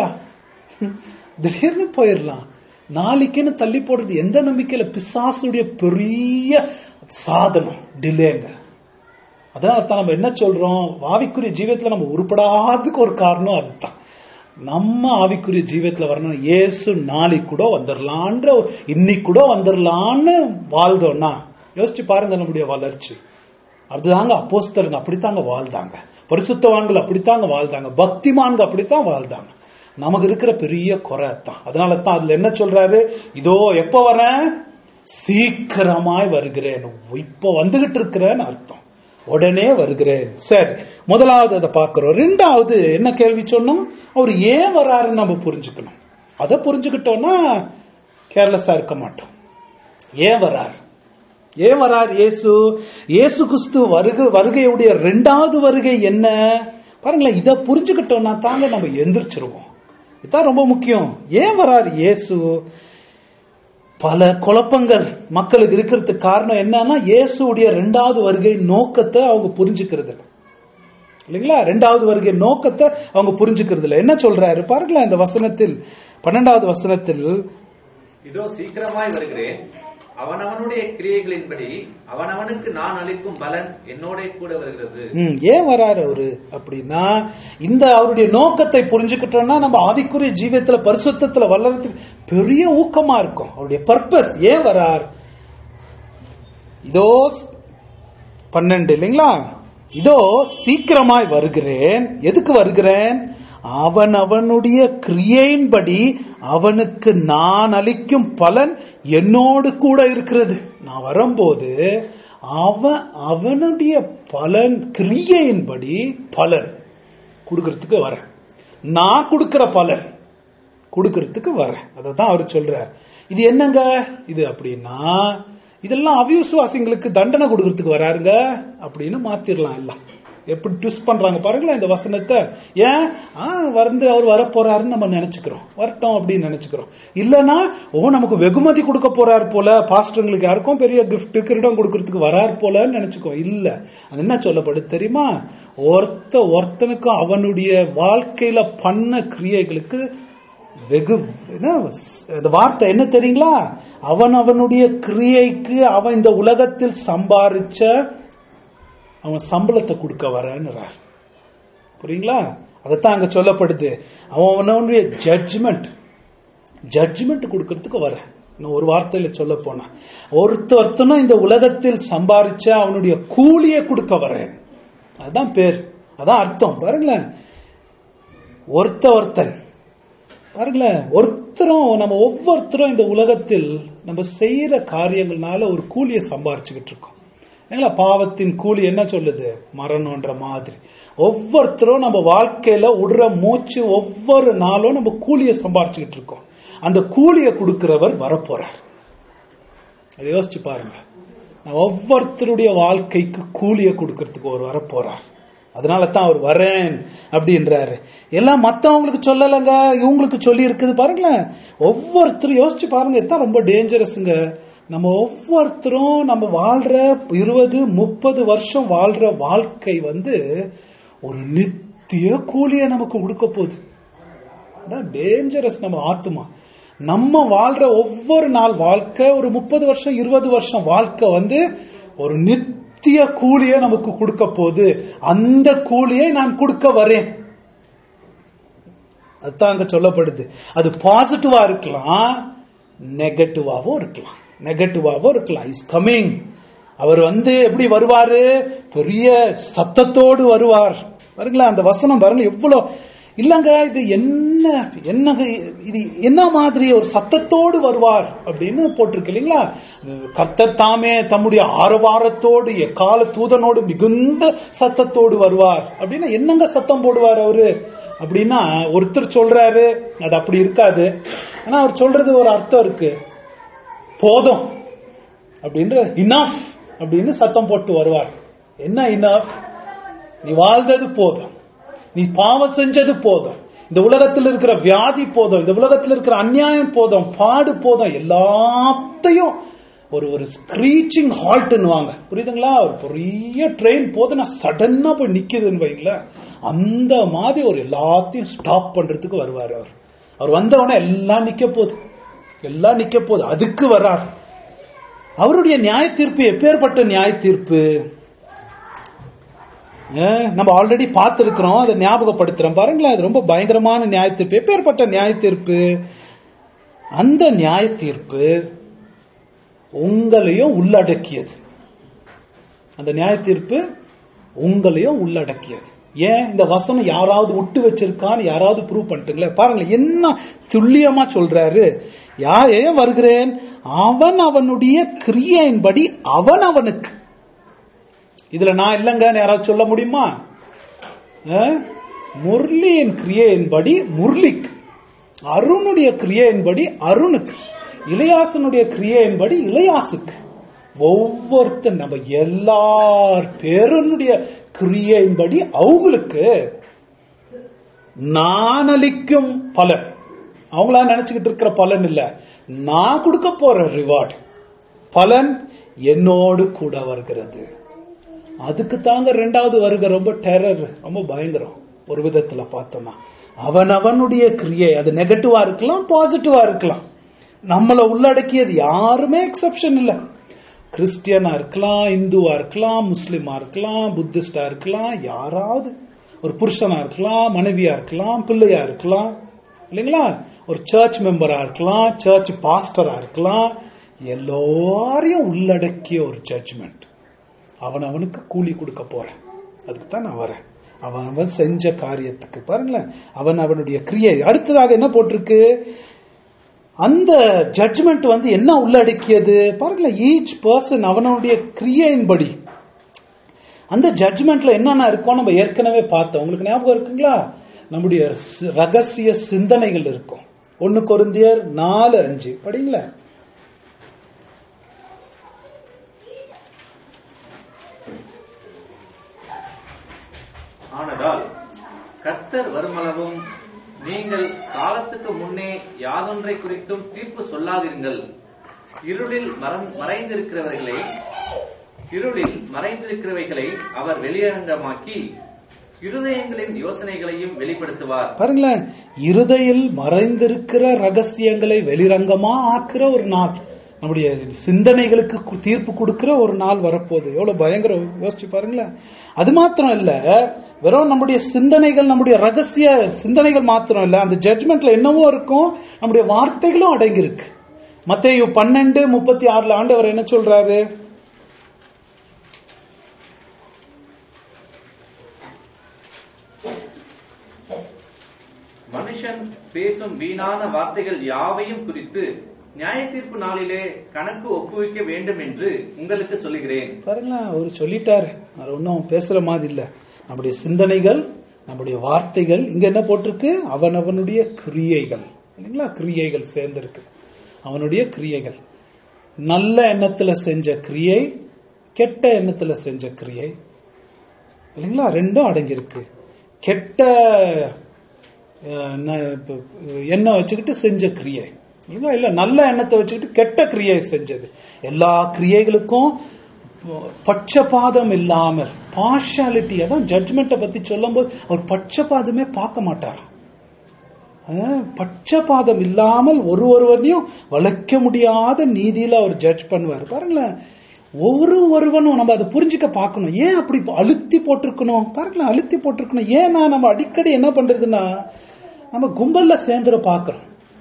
A: திடீர்னு போயிடலாம் நாளைக்குன்னு தள்ளி போடுறது எந்த நம்பிக்கையில பிசாசுடைய பெரிய சாதனம் டிலேங்க அதனால தான் நம்ம என்ன சொல்றோம் ஆவிக்குரிய ஜீவியத்துல நம்ம உருப்படாததுக்கு ஒரு காரணம் அதுதான் நம்ம ஆவிக்குரிய ஜீவியத்துல வரணும் இயேசு நாளைக்கு கூட வந்துடலான்ற ஒரு- இன்னைக்கு கூட வந்துடலான்னு வாழ்ந்தோம்னா யோசிச்சு பாருங்க நம்முடைய வளர்ச்சி அதுதாங்க அப்போஸ்தலங்க அப்படித்தாங்க வாழ்ந்தாங்க பரிசுத்தவான்கள் அப்படித்தாங்க வாழ்ந்தாங்க பக்திமான்கள் அப்படித்தான் வாழ்ந்தாங்க நமக்கு இருக்கிற பெரிய குறை தான் அதனால தான் அதுல என்ன சொல்றாரு இதோ எப்ப வரேன் சீக்கிரமாய் வருகிறேன் இப்போ வந்துகிட்டு இருக்கிறேன்னு அர்த்தம் உடனே வருகிறேன் சரி முதலாவது அதை பார்க்கிறோம் ரெண்டாவது என்ன கேள்வி சொன்னோம் அவர் ஏன் வராருன்னு நம்ம புரிஞ்சுக்கணும் அதை புரிஞ்சுக்கிட்டோம்னா கேர்லெஸ்ஸா இருக்க மாட்டோம் ஏன் வரார் ஏன் வரார் இயேசு இயேசு கிறிஸ்து வருகை வருகையுடைய ரெண்டாவது வருகை என்ன பாருங்களேன் இதை புரிஞ்சுக்கிட்டோம்னா தாங்க நம்ம எந்திரிச்சிருவோம் இதுதான் ரொம்ப முக்கியம் ஏன் வரார் இயேசு பல குழப்பங்கள் மக்களுக்கு இருக்கிறதுக்கு காரணம் என்னன்னா இயேசுடைய ரெண்டாவது வருகை நோக்கத்தை அவங்க புரிஞ்சுக்கிறது இல்ல. இல்லைங்களா ரெண்டாவது வருகை நோக்கத்தை அவங்க புரிஞ்சுக்கிறது இல்ல என்ன சொல்றாரு பாருங்களேன் இந்த வசனத்தில் பன்னெண்டாவது வசனத்தில்
C: இதோ சீக்கிரமாய் வருகிறேன் அவனவனுடைய கிரியைகளின்படி அவனவனுக்கு நான் அளிக்கும் பலன் என்னோட கூட வருகிறது
A: ம், ஏன் வராரு அவரு அப்படின்னா இந்த அவருடைய நோக்கத்தை புரிஞ்சுக்கிட்டோம்னா நம்ம ஆவிக்குரிய ஜீவியத்துல பரிசுத்தத்துல வளர்றதுக்கு பெரிய ஊக்கமா இருக்கும் அவருடைய பர்பஸ் ஏன் வரார் இதோ ஸ்- பன்னெண்டு இல்லைங்களா இதோ சீக்கிரமாய் வருகிறேன் எதுக்கு வருகிறேன் அவன் அவனுடைய கிரியையின்படி அவனுக்கு நான் அளிக்கும் பலன் என்னோடு கூட இருக்கிறது நான் வரும்போது அவன் அவனுடைய பலன் கிரியையின்படி பலன் கொடுக்கறதுக்கு வரேன் நான் கொடுக்கிற பலன் கொடுக்கறதுக்கு வரேன் அதை தான் அவர் சொல்றார் இது என்னங்க இது அப்படின்னா இதெல்லாம் அவிசுவாசிங்களுக்கு தண்டனை கொடுக்கறதுக்கு வராருங்க அப்படின்னு மாத்திரலாம் எல்லாம் எப்படி ட்விஸ்ட் பண்றாங்க பாருங்களேன் இந்த வசனத்தை ஏன் ஆ வந்து அவர் வரப்போறாருன்னு நம்ம நினைச்சுக்கிறோம் வரட்டும் அப்படின்னு நினைச்சுக்கிறோம் இல்லனா ஓ நமக்கு வெகுமதி கொடுக்க போறார் போல பாஸ்டருங்களுக்கு யாருக்கும் பெரிய கிஃப்ட் கிரீடம் கொடுக்கறதுக்கு வரார் போலன்னு நினைச்சுக்கோ இல்ல அது என்ன சொல்லப்படுது தெரியுமா ஒருத்த ஒருத்தனுக்கும் அவனுடைய வாழ்க்கையில பண்ண கிரியைகளுக்கு வெகு என்ன, அந்த வார்த்தை என்ன தெரியுங்களா அவன் அவனுடைய கிரியைக்கு அவன் இந்த உலகத்தில் சம்பாரிச்ச அவன் சம்பளத்தை கொடுக்க வரேன்னுறார் புரியுங்களா அதைத்தான் அங்க சொல்லப்படுது அவன் அவனுடைய ஜட்ஜ்மெண்ட் ஜட்ஜ்மெண்ட் கொடுக்கறதுக்கு வர இன்னும் ஒரு வார்த்தையில சொல்ல போனா ஒருத்த ஒருத்தனும் இந்த உலகத்தில் சம்பாரிச்ச அவனுடைய கூலியை கொடுக்க வரேன் அதுதான் பேர் அதான் அர்த்தம் பாருங்களேன் ஒருத்த ஒருத்தன் பாருங்களேன் ஒருத்தரும் நம்ம ஒவ்வொருத்தரும் இந்த உலகத்தில் நம்ம செய்யற காரியங்கள்னால ஒரு கூலியை சம்பாரிச்சுக்கிட்டு இருக்கோம் இல்லைங்களா பாவத்தின் கூலி என்ன சொல்லுது மரணம்ன்ற மாதிரி ஒவ்வொருத்தரும் நம்ம வாழ்க்கையில விடுற மூச்சு ஒவ்வொரு நாளும் நம்ம கூலியை சம்பாரிச்சுக்கிட்டு இருக்கோம் அந்த கூலியை கொடுக்கிறவர் வரப்போறார் அதை யோசிச்சு பாருங்க நான் ஒவ்வொருத்தருடைய வாழ்க்கைக்கு கூலியை கொடுக்கறதுக்கு ஒரு வரப்போறார் அதனால தான் அவர் வரேன் அப்படின்றாரு எல்லாம் மத்தவங்களுக்கு சொல்லலைங்க இவங்களுக்கு சொல்லி இருக்குது பாருங்களேன் ஒவ்வொருத்தரும் யோசிச்சு பாருங்க இதுதான் ரொம்ப டேஞ்சரஸுங்க நம்ம ஒவ்வொருத்தரும் நம்ம வாழ்ற இருபது முப்பது வருஷம் வாழ்ற வாழ்க்கை வந்து ஒரு நித்திய கூலியை நமக்கு கொடுக்க போகுது அதான் டேஞ்சரஸ் நம்ம ஆத்துமா நம்ம வாழ்ற ஒவ்வொரு நாள் வாழ்க்கை ஒரு முப்பது வருஷம் இருபது வருஷம் வாழ்க்கை வந்து ஒரு நித்திய கூலியை நமக்கு கொடுக்க போகுது அந்த கூலியை நான் கொடுக்க வரேன் அதுதான் அங்க சொல்லப்படுது அது பாசிட்டிவா இருக்கலாம் நெகட்டிவாவும் இருக்கலாம் நெகட்டிவாவும் இருக்கலாம் இஸ் கமிங் அவர் வந்து எப்படி வருவாரு பெரிய சத்தத்தோடு வருவார் பாருங்களேன் அந்த வசனம் பாருங்க எவ்வளவு இல்லங்க இது என்ன என்னங்க இது என்ன மாதிரி ஒரு சத்தத்தோடு வருவார் அப்படின்னு போட்டிருக்கு இல்லைங்களா கர்த்தர் தாமே தம்முடைய ஆரவாரத்தோடு எக்கால தூதனோடு மிகுந்த சத்தத்தோடு வருவார் அப்படின்னா என்னங்க சத்தம் போடுவார் அவரு அப்படின்னா ஒருத்தர் சொல்றாரு அது அப்படி இருக்காது ஆனா அவர் சொல்றது ஒரு அர்த்தம் இருக்கு போதும் அப்படின்ற இனஃப் அப்படின்னு சத்தம் போட்டு வருவார் என்ன இனஃப் நீ வாழ்ந்தது போதும் நீ பாவம் செஞ்சது போதும் இந்த உலகத்தில் இருக்கிற வியாதி போதும் இந்த உலகத்தில் இருக்கிற அநியாயம் போதும் பாடு போதும் எல்லாத்தையும் ஒரு ஒரு ஸ்கிரீச்சிங் ஹால்ட்னுவாங்க புரியுதுங்களா ஒரு பெரிய ட்ரெயின் போதும் நான் சடனா போய் நிக்குதுன்னு வைங்களேன் அந்த மாதிரி ஒரு எல்லாத்தையும் ஸ்டாப் பண்றதுக்கு வருவார் அவர் அவர் வந்தவொடனே எல்லாம் நிக்க போகுது எல்லாம் நிக்க போகுது அதுக்கு வர்றார் அவருடைய நியாய தீர்ப்பு எப்பேற்பட்ட நியாய தீர்ப்பு நம்ம ஆல்ரெடி பார்த்திருக்கிறோம் அதை ஞாபகப்படுத்துறோம் பாருங்களேன் அது ரொம்ப பயங்கரமான நியாய தீர்ப்பு எப்பேற்பட்ட நியாய தீர்ப்பு அந்த நியாய தீர்ப்பு உங்களையும் உள்ளடக்கியது அந்த நியாய தீர்ப்பு உங்களையும் உள்ளடக்கியது ஏன் இந்த வசனம் யாராவது விட்டு வச்சிருக்கான்னு யாராவது ப்ரூவ் பண்ணிட்டுங்களே பாருங்க என்ன துல்லியமா சொல்றாரு யார் ஏன் வருகிறேன் அவன் அவனுடைய கிரியையின்படி அவன் அவனுக்கு இதுல நான் இல்லைங்கன்னு யாராவது சொல்ல முடியுமா முரளியின் கிரியையின்படி முரளிக்கு அருணுடைய கிரியையின்படி அருணுக்கு இளையாசனுடைய கிரியையின்படி இளையாசுக்கு ஒவ்வொருத்தர் நம்ம எல்லார் பேருனுடைய கிரியையின்படி அவங்களுக்கு நான் அளிக்கும் பலன் அவங்களா நினைச்சுக்கிட்டு இருக்கிற பலன் இல்ல நான் கொடுக்க போற ரிவார்டு பலன் என்னோடு கூட வருகிறது அதுக்கு தாங்க ரெண்டாவது வருக ரொம்ப டெரர் ரொம்ப பயங்கரம் ஒரு விதத்துல பார்த்தோம்னா அவன் அவனுடைய கிரியை அது நெகட்டிவா இருக்கலாம் பாசிட்டிவா இருக்கலாம் நம்மள உள்ளடக்கியது யாருமே எக்ஸப்ஷன் இல்ல கிறிஸ்டியனா இருக்கலாம் இந்துவா இருக்கலாம் முஸ்லிமா இருக்கலாம் புத்திஸ்டா இருக்கலாம் யாராவது ஒரு புருஷனா இருக்கலாம் மனைவியா இருக்கலாம் பிள்ளையா இருக்கலாம் இல்லைங்களா ஒரு சர்ச் மெம்பரா இருக்கலாம் சர்ச் பாஸ்டரா இருக்கலாம் எல்லாரையும் உள்ளடக்கிய ஒரு ஜட்ஜ்மெண்ட் அவன் அவனுக்கு கூலி கொடுக்க போறேன் அதுக்கு தான் நான் வரேன் அவன் அவன் செஞ்ச காரியத்துக்கு பாருங்களேன் அவன் அவனுடைய கிரியை அடுத்ததாக என்ன போட்டிருக்கு அந்த ஜட்ஜ்மெண்ட் வந்து என்ன உள்ளடக்கியது பாருங்களேன் ஈச் பர்சன் அவனுடைய கிரியையின்படி அந்த ஜட்ஜ்மெண்ட்ல என்னென்ன இருக்கும் நம்ம ஏற்கனவே பார்த்தோம் உங்களுக்கு ஞாபகம் இருக்குங்களா நம்முடைய ரகசிய சிந்தனைகள் இருக்கும் ஒன்னு கொருந்தியர் நாலு அஞ்சு படிங்களேன்
C: ஆனதால் கர்த்தர் வருமளவும் நீங்கள் காலத்துக்கு முன்னே யாதொன்றை குறித்தும் தீர்ப்பு சொல்லாதிருங்கள் இருளில் மரம் மறைந்திருக்கிறவர்களை இருளில் மறைந்திருக்கிறவைகளை அவர் வெளியரங்கமாக்கி இருதயங்களின் யோசனைகளையும் வெளிப்படுத்துவார்
A: பாருங்களேன் இருதையில் மறைந்திருக்கிற ரகசியங்களை வெளிரங்கமா ஆக்குற ஒரு நாள் நம்முடைய சிந்தனைகளுக்கு கு- தீர்ப்பு கொடுக்கிற ஒரு நாள் வரப்போகுது எவ்வளவு பயங்கரம் யோசிச்சு பாருங்களேன் அது மாத்திரம் இல்ல வெறும் நம்முடைய சிந்தனைகள் நம்முடைய ரகசிய சிந்தனைகள் மாத்திரம் இல்ல அந்த ஜட்ஜ்மெண்ட்ல என்னவோ இருக்கும் நம்முடைய வார்த்தைகளும் அடங்கி இருக்கு மத்தேயு பன்னெண்டு முப்பத்தி ஆறுல ஆண்டவர் என்ன சொல்றாரு
C: மனுஷன் பேசும் வீணான வார்த்தைகள் யாவையும் குறித்து நியாய தீர்ப்பு நாளிலே கணக்கு ஒப்புவிக்க வேண்டும் என்று உங்களுக்கு சொல்லுகிறேன்
A: பாருங்களேன் அவர் சொல்லிட்டாரு அது ஒன்றும் பேசுற மாதிரி இல்ல நம்முடைய சிந்தனைகள் நம்முடைய வார்த்தைகள் இங்க என்ன போட்டிருக்கு அவனவனுடைய கிரியைகள் இல்லைங்களா கிரியைகள் சேர்ந்திருக்கு அவனுடைய கிரியைகள் நல்ல எண்ணத்துல செஞ்ச கிரியை கெட்ட எண்ணத்துல செஞ்ச கிரியை இல்லைங்களா ரெண்டும் அடங்கியிருக்கு கெட்ட அஹ், ந- இப்ப, எண்ணம் வச்சுக்கிட்டு செஞ்ச கிரியை இல்லைங்களா இல்ல நல்ல எண்ணத்தை வச்சுக்கிட்டு கெட்ட கிரியை செஞ்சது எல்லா கிரியைகளுக்கும் பட்சபாதம் இல்லாமல் பார்ஷாலிட்டி அதான் ஜட்மெண்ட்டை பத்தி சொல்லும்போது அவர் பட்சபாதமே பார்க்க மாட்டார் அஹ், பட்சபாதம் இல்லாமல் ஒரு ஒருவரையும் வளைக்க முடியாத நீதியில அவர் ஜட்ஜ் பண்ணுவார் பாருங்களேன் ஒரு ஒருவனும் நம்ம அதை புரிஞ்சுக்க பார்க்கணும் ஏன் அப்படி அழுத்தி போட்டிருக்கணும் பாருங்களேன் அழுத்தி போட்டிருக்கணும் ஏன்னா நம்ம அடிக்கடி என்ன பண்றதுன்னா நம்ம கும்பல்ல சேர்ந்துட பார்க்கிறோம்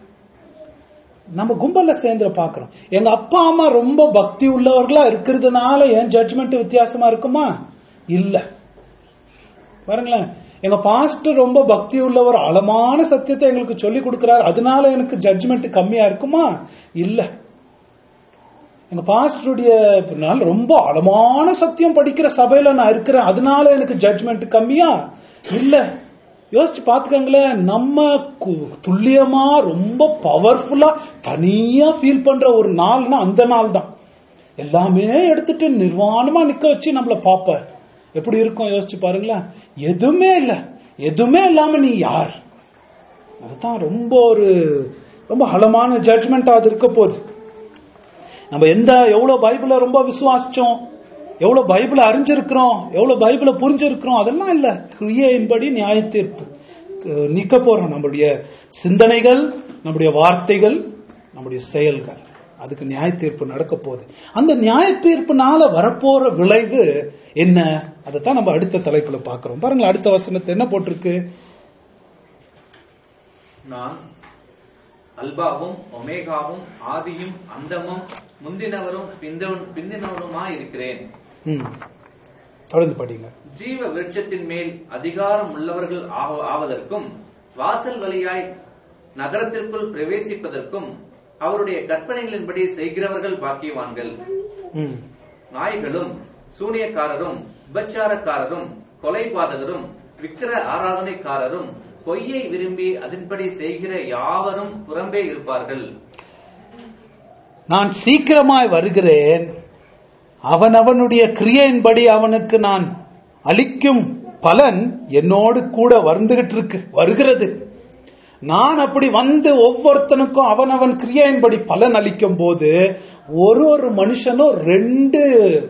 A: நம்ம கும்பல்ல சேர்ந்துட பார்க்கிறோம் எங்க அப்பா அம்மா ரொம்ப பக்தி உள்ளவர்களா இருக்கிறதுனால என் ஜட்ஜ்மெண்ட் வித்தியாசமா இருக்குமா இல்ல பாருங்களேன் எங்க பாஸ்டர் ரொம்ப பக்தி உள்ளவர் ஆழமான சத்தியத்தை எங்களுக்கு சொல்லி கொடுக்கிறார் அதனால எனக்கு ஜட்ஜ்மெண்ட் கம்மியா இருக்குமா இல்ல எங்க பாஸ்டருடைய நாள் ரொம்ப ஆழமான சத்தியம் படிக்கிற சபையில நான் இருக்கிறேன் அதனால எனக்கு ஜட்ஜ்மெண்ட் கம்மியா இல்ல யோசிச்சு பாத்துக்கங்களேன் நம்ம கு- துல்லியமா ரொம்ப பவர்ஃபுல்லா தனியா ஃபீல் பண்ற ஒரு நாள்னா அந்த நாள் தான் எல்லாமே எடுத்துட்டு நிர்வாணமா நிக்க வச்சு நம்மள பாப்ப எப்படி இருக்கும் யோசிச்சு பாருங்களேன் எதுவுமே இல்ல எதுவுமே இல்லாம நீ யார் அதுதான் ரொம்ப ஒரு ரொம்ப ஆழமான ஜட்ஜ்மெண்ட் அது இருக்க போகுது நம்ம எந்த எவ்வளவு பைபிளை ரொம்ப விசுவாசிச்சோம் எவ்வளவு பைபிளை அறிஞ்சிருக்கிறோம் எவ்வளவு பைபிளை புரிஞ்சிருக்கிறோம் அதெல்லாம் இல்ல கிரியையின்படி நியாய தீர்ப்பு அஹ் நிக்க போறோம் நம்முடைய சிந்தனைகள் நம்முடைய வார்த்தைகள் நம்முடைய செயல்கள் அதுக்கு நியாய தீர்ப்பு நடக்க போகுது அந்த நியாய தீர்ப்புனால வரப்போற விளைவு என்ன அதைத்தான் நம்ம அடுத்த தலைப்புல பார்க்கிறோம் பாருங்க அடுத்த வசனத்தை என்ன போட்டிருக்கு
C: நான் அல்பாவும் ஒமேகாவும் ஆதியும் அந்தமும் முந்தினவரும் பிந்தவ- பிந்தினவருமாய் இருக்கிறேன்
A: ம். தொடர்ந்து படிங்க
C: ஜீவ விருட்சத்தின் மேல் அதிகாரம் உள்ளவர்கள் ஆவ- ஆவதற்கும் வாசல் வழியாய் நகரத்திற்குள் பிரவேசிப்பதற்கும் அவருடைய கற்பனைகளின்படி செய்கிறவர்கள் பாக்கியவான்கள்
A: ம்.
C: நாய்களும் சூனியக்காரரும் விபச்சாரக்காரரும் கொலைபாதகரும் விக்கிர ஆராதனைக்காரரும் பொய்யை விரும்பி அதன்படி செய்கிற யாவரும் புறம்பே இருப்பார்கள்
A: நான் சீக்கிரமாய் வருகிறேன் அவனவனுடைய கிரியையின்படி அவனுக்கு நான் அளிக்கும் பலன் என்னோடு கூட வந்துகிட்டு இருக்கு வருகிறது நான் அப்படி வந்து ஒவ்வொருத்தனுக்கும் அவனவன் கிரியையின்படி பலன் அளிக்கும் போது ஒரு ஒரு மனுஷனும் ரெண்டு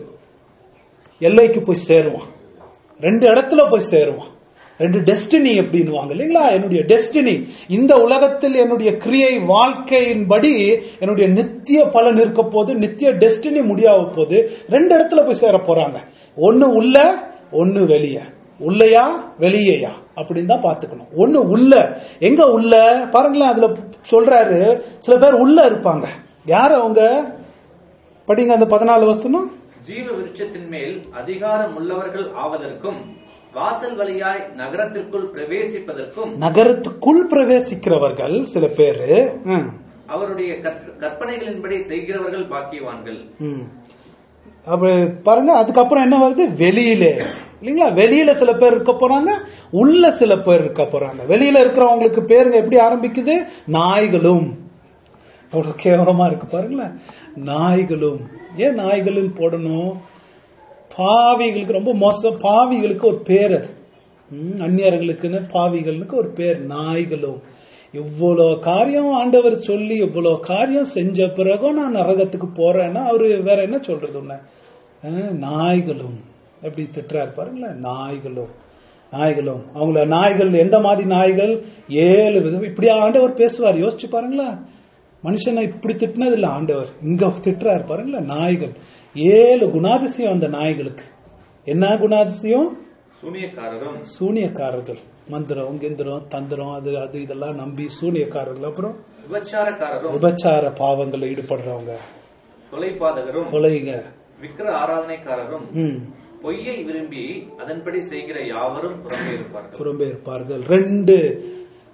A: எல்லைக்கு போய் சேருவான் ரெண்டு இடத்துல போய் சேருவான் ரெண்டு டெஸ்டினி அப்படின்னுவாங்க இல்லைங்களா என்னுடைய டெஸ்டினி இந்த உலகத்தில் என்னுடைய கிரியை வாழ்க்கையின்படி என்னுடைய நித்திய பலன் இருக்க போது நித்திய டெஸ்டினி முடியாத போது ரெண்டு இடத்துல போய் சேர போறாங்க ஒன்னு உள்ள ஒன்னு வெளிய உள்ளையா வெளியேயா அப்படின்னு தான் பாத்துக்கணும் ஒன்னு உள்ள எங்க உள்ள பாருங்களேன் அதுல சொல்றாரு சில பேர் உள்ள இருப்பாங்க யார் அவங்க படிங்க அந்த பதினாலு வசனம்
C: ஜீவ விருட்சத்தின் மேல் அதிகாரம் உள்ளவர்கள் ஆவதற்கும் வாசல் வழியாய் நகரத்திற்குள் பிரவேசிப்பதற்கும்
A: நகரத்துக்குள் பிரவேசிக்கிறவர்கள் சில பேரு ம்,
C: அவருடைய கற்- கற்பனைகளின்படி செய்கிறவர்கள் பாக்கியவான்கள்
A: ம். அப்ப பாருங்க அதுக்கப்புறம் என்ன வருது வெளியிலே இல்லைங்களா வெளியில சில பேர் இருக்க போறாங்க உள்ள சில பேர் இருக்க போறாங்க வெளியில இருக்கிறவங்களுக்கு பேருங்க எப்படி ஆரம்பிக்குது நாய்களும் அவ்வளவு கேவலமா இருக்கு பாருங்களேன் நாய்களும் ஏன் நாய்களும் போடணும் பாவிகளுக்கு ரொம்ப மோசம் பாவிகளுக்கு ஒரு பேர் அது ம், அந்நியர்களுக்குன்னு பாவிகளுக்கு ஒரு பேர் நாய்களும் இவ்வளோ காரியம் ஆண்டவர் சொல்லி இவ்வளோ காரியம் செஞ்ச பிறகும் நான் நரகத்துக்கு போறேன்னா அவரு வேற என்ன சொல்றது உன்ன அஹ், நாய்களும் எப்படி திட்டுறாரு பாருங்களேன் நாய்களும் நாய்களும் அவங்கள நாய்கள் எந்த மாதிரி நாய்கள் ஏழு விதம் இப்படி ஆண்டவர் பேசுவார் யோசிச்சு பாருங்களேன் மனுஷனை இப்படி திட்டினது இல்ல ஆண்டவர் இங்க திட்டுறாரு பாருங்களேன் நாய்கள் ஏழு குணாதிசயம் அந்த நாய்களுக்கு என்ன குணாதிசயம்
C: சூனியக்காரரும்
A: சூனியக்காரர்கள் மந்திரம் கிந்திரம் தந்திரம் அது அது இதெல்லாம் நம்பி சூனியக்காரர்கள் அப்புறம்
C: விபச்சாரக்காரரும்
A: விபச்சார பாவங்கள்ல ஈடுபடுறவங்க
C: கொலைபாதகரும்
A: கொலைங்க
C: விக்கிர ஆராதனைக்காரரும்
A: ம்
C: பொய்யை விரும்பி அதன்படி செய்கிற யாவரும் புறம்பே இருப்பார்கள்
A: புறம்பே இருப்பார்கள் ரெண்டு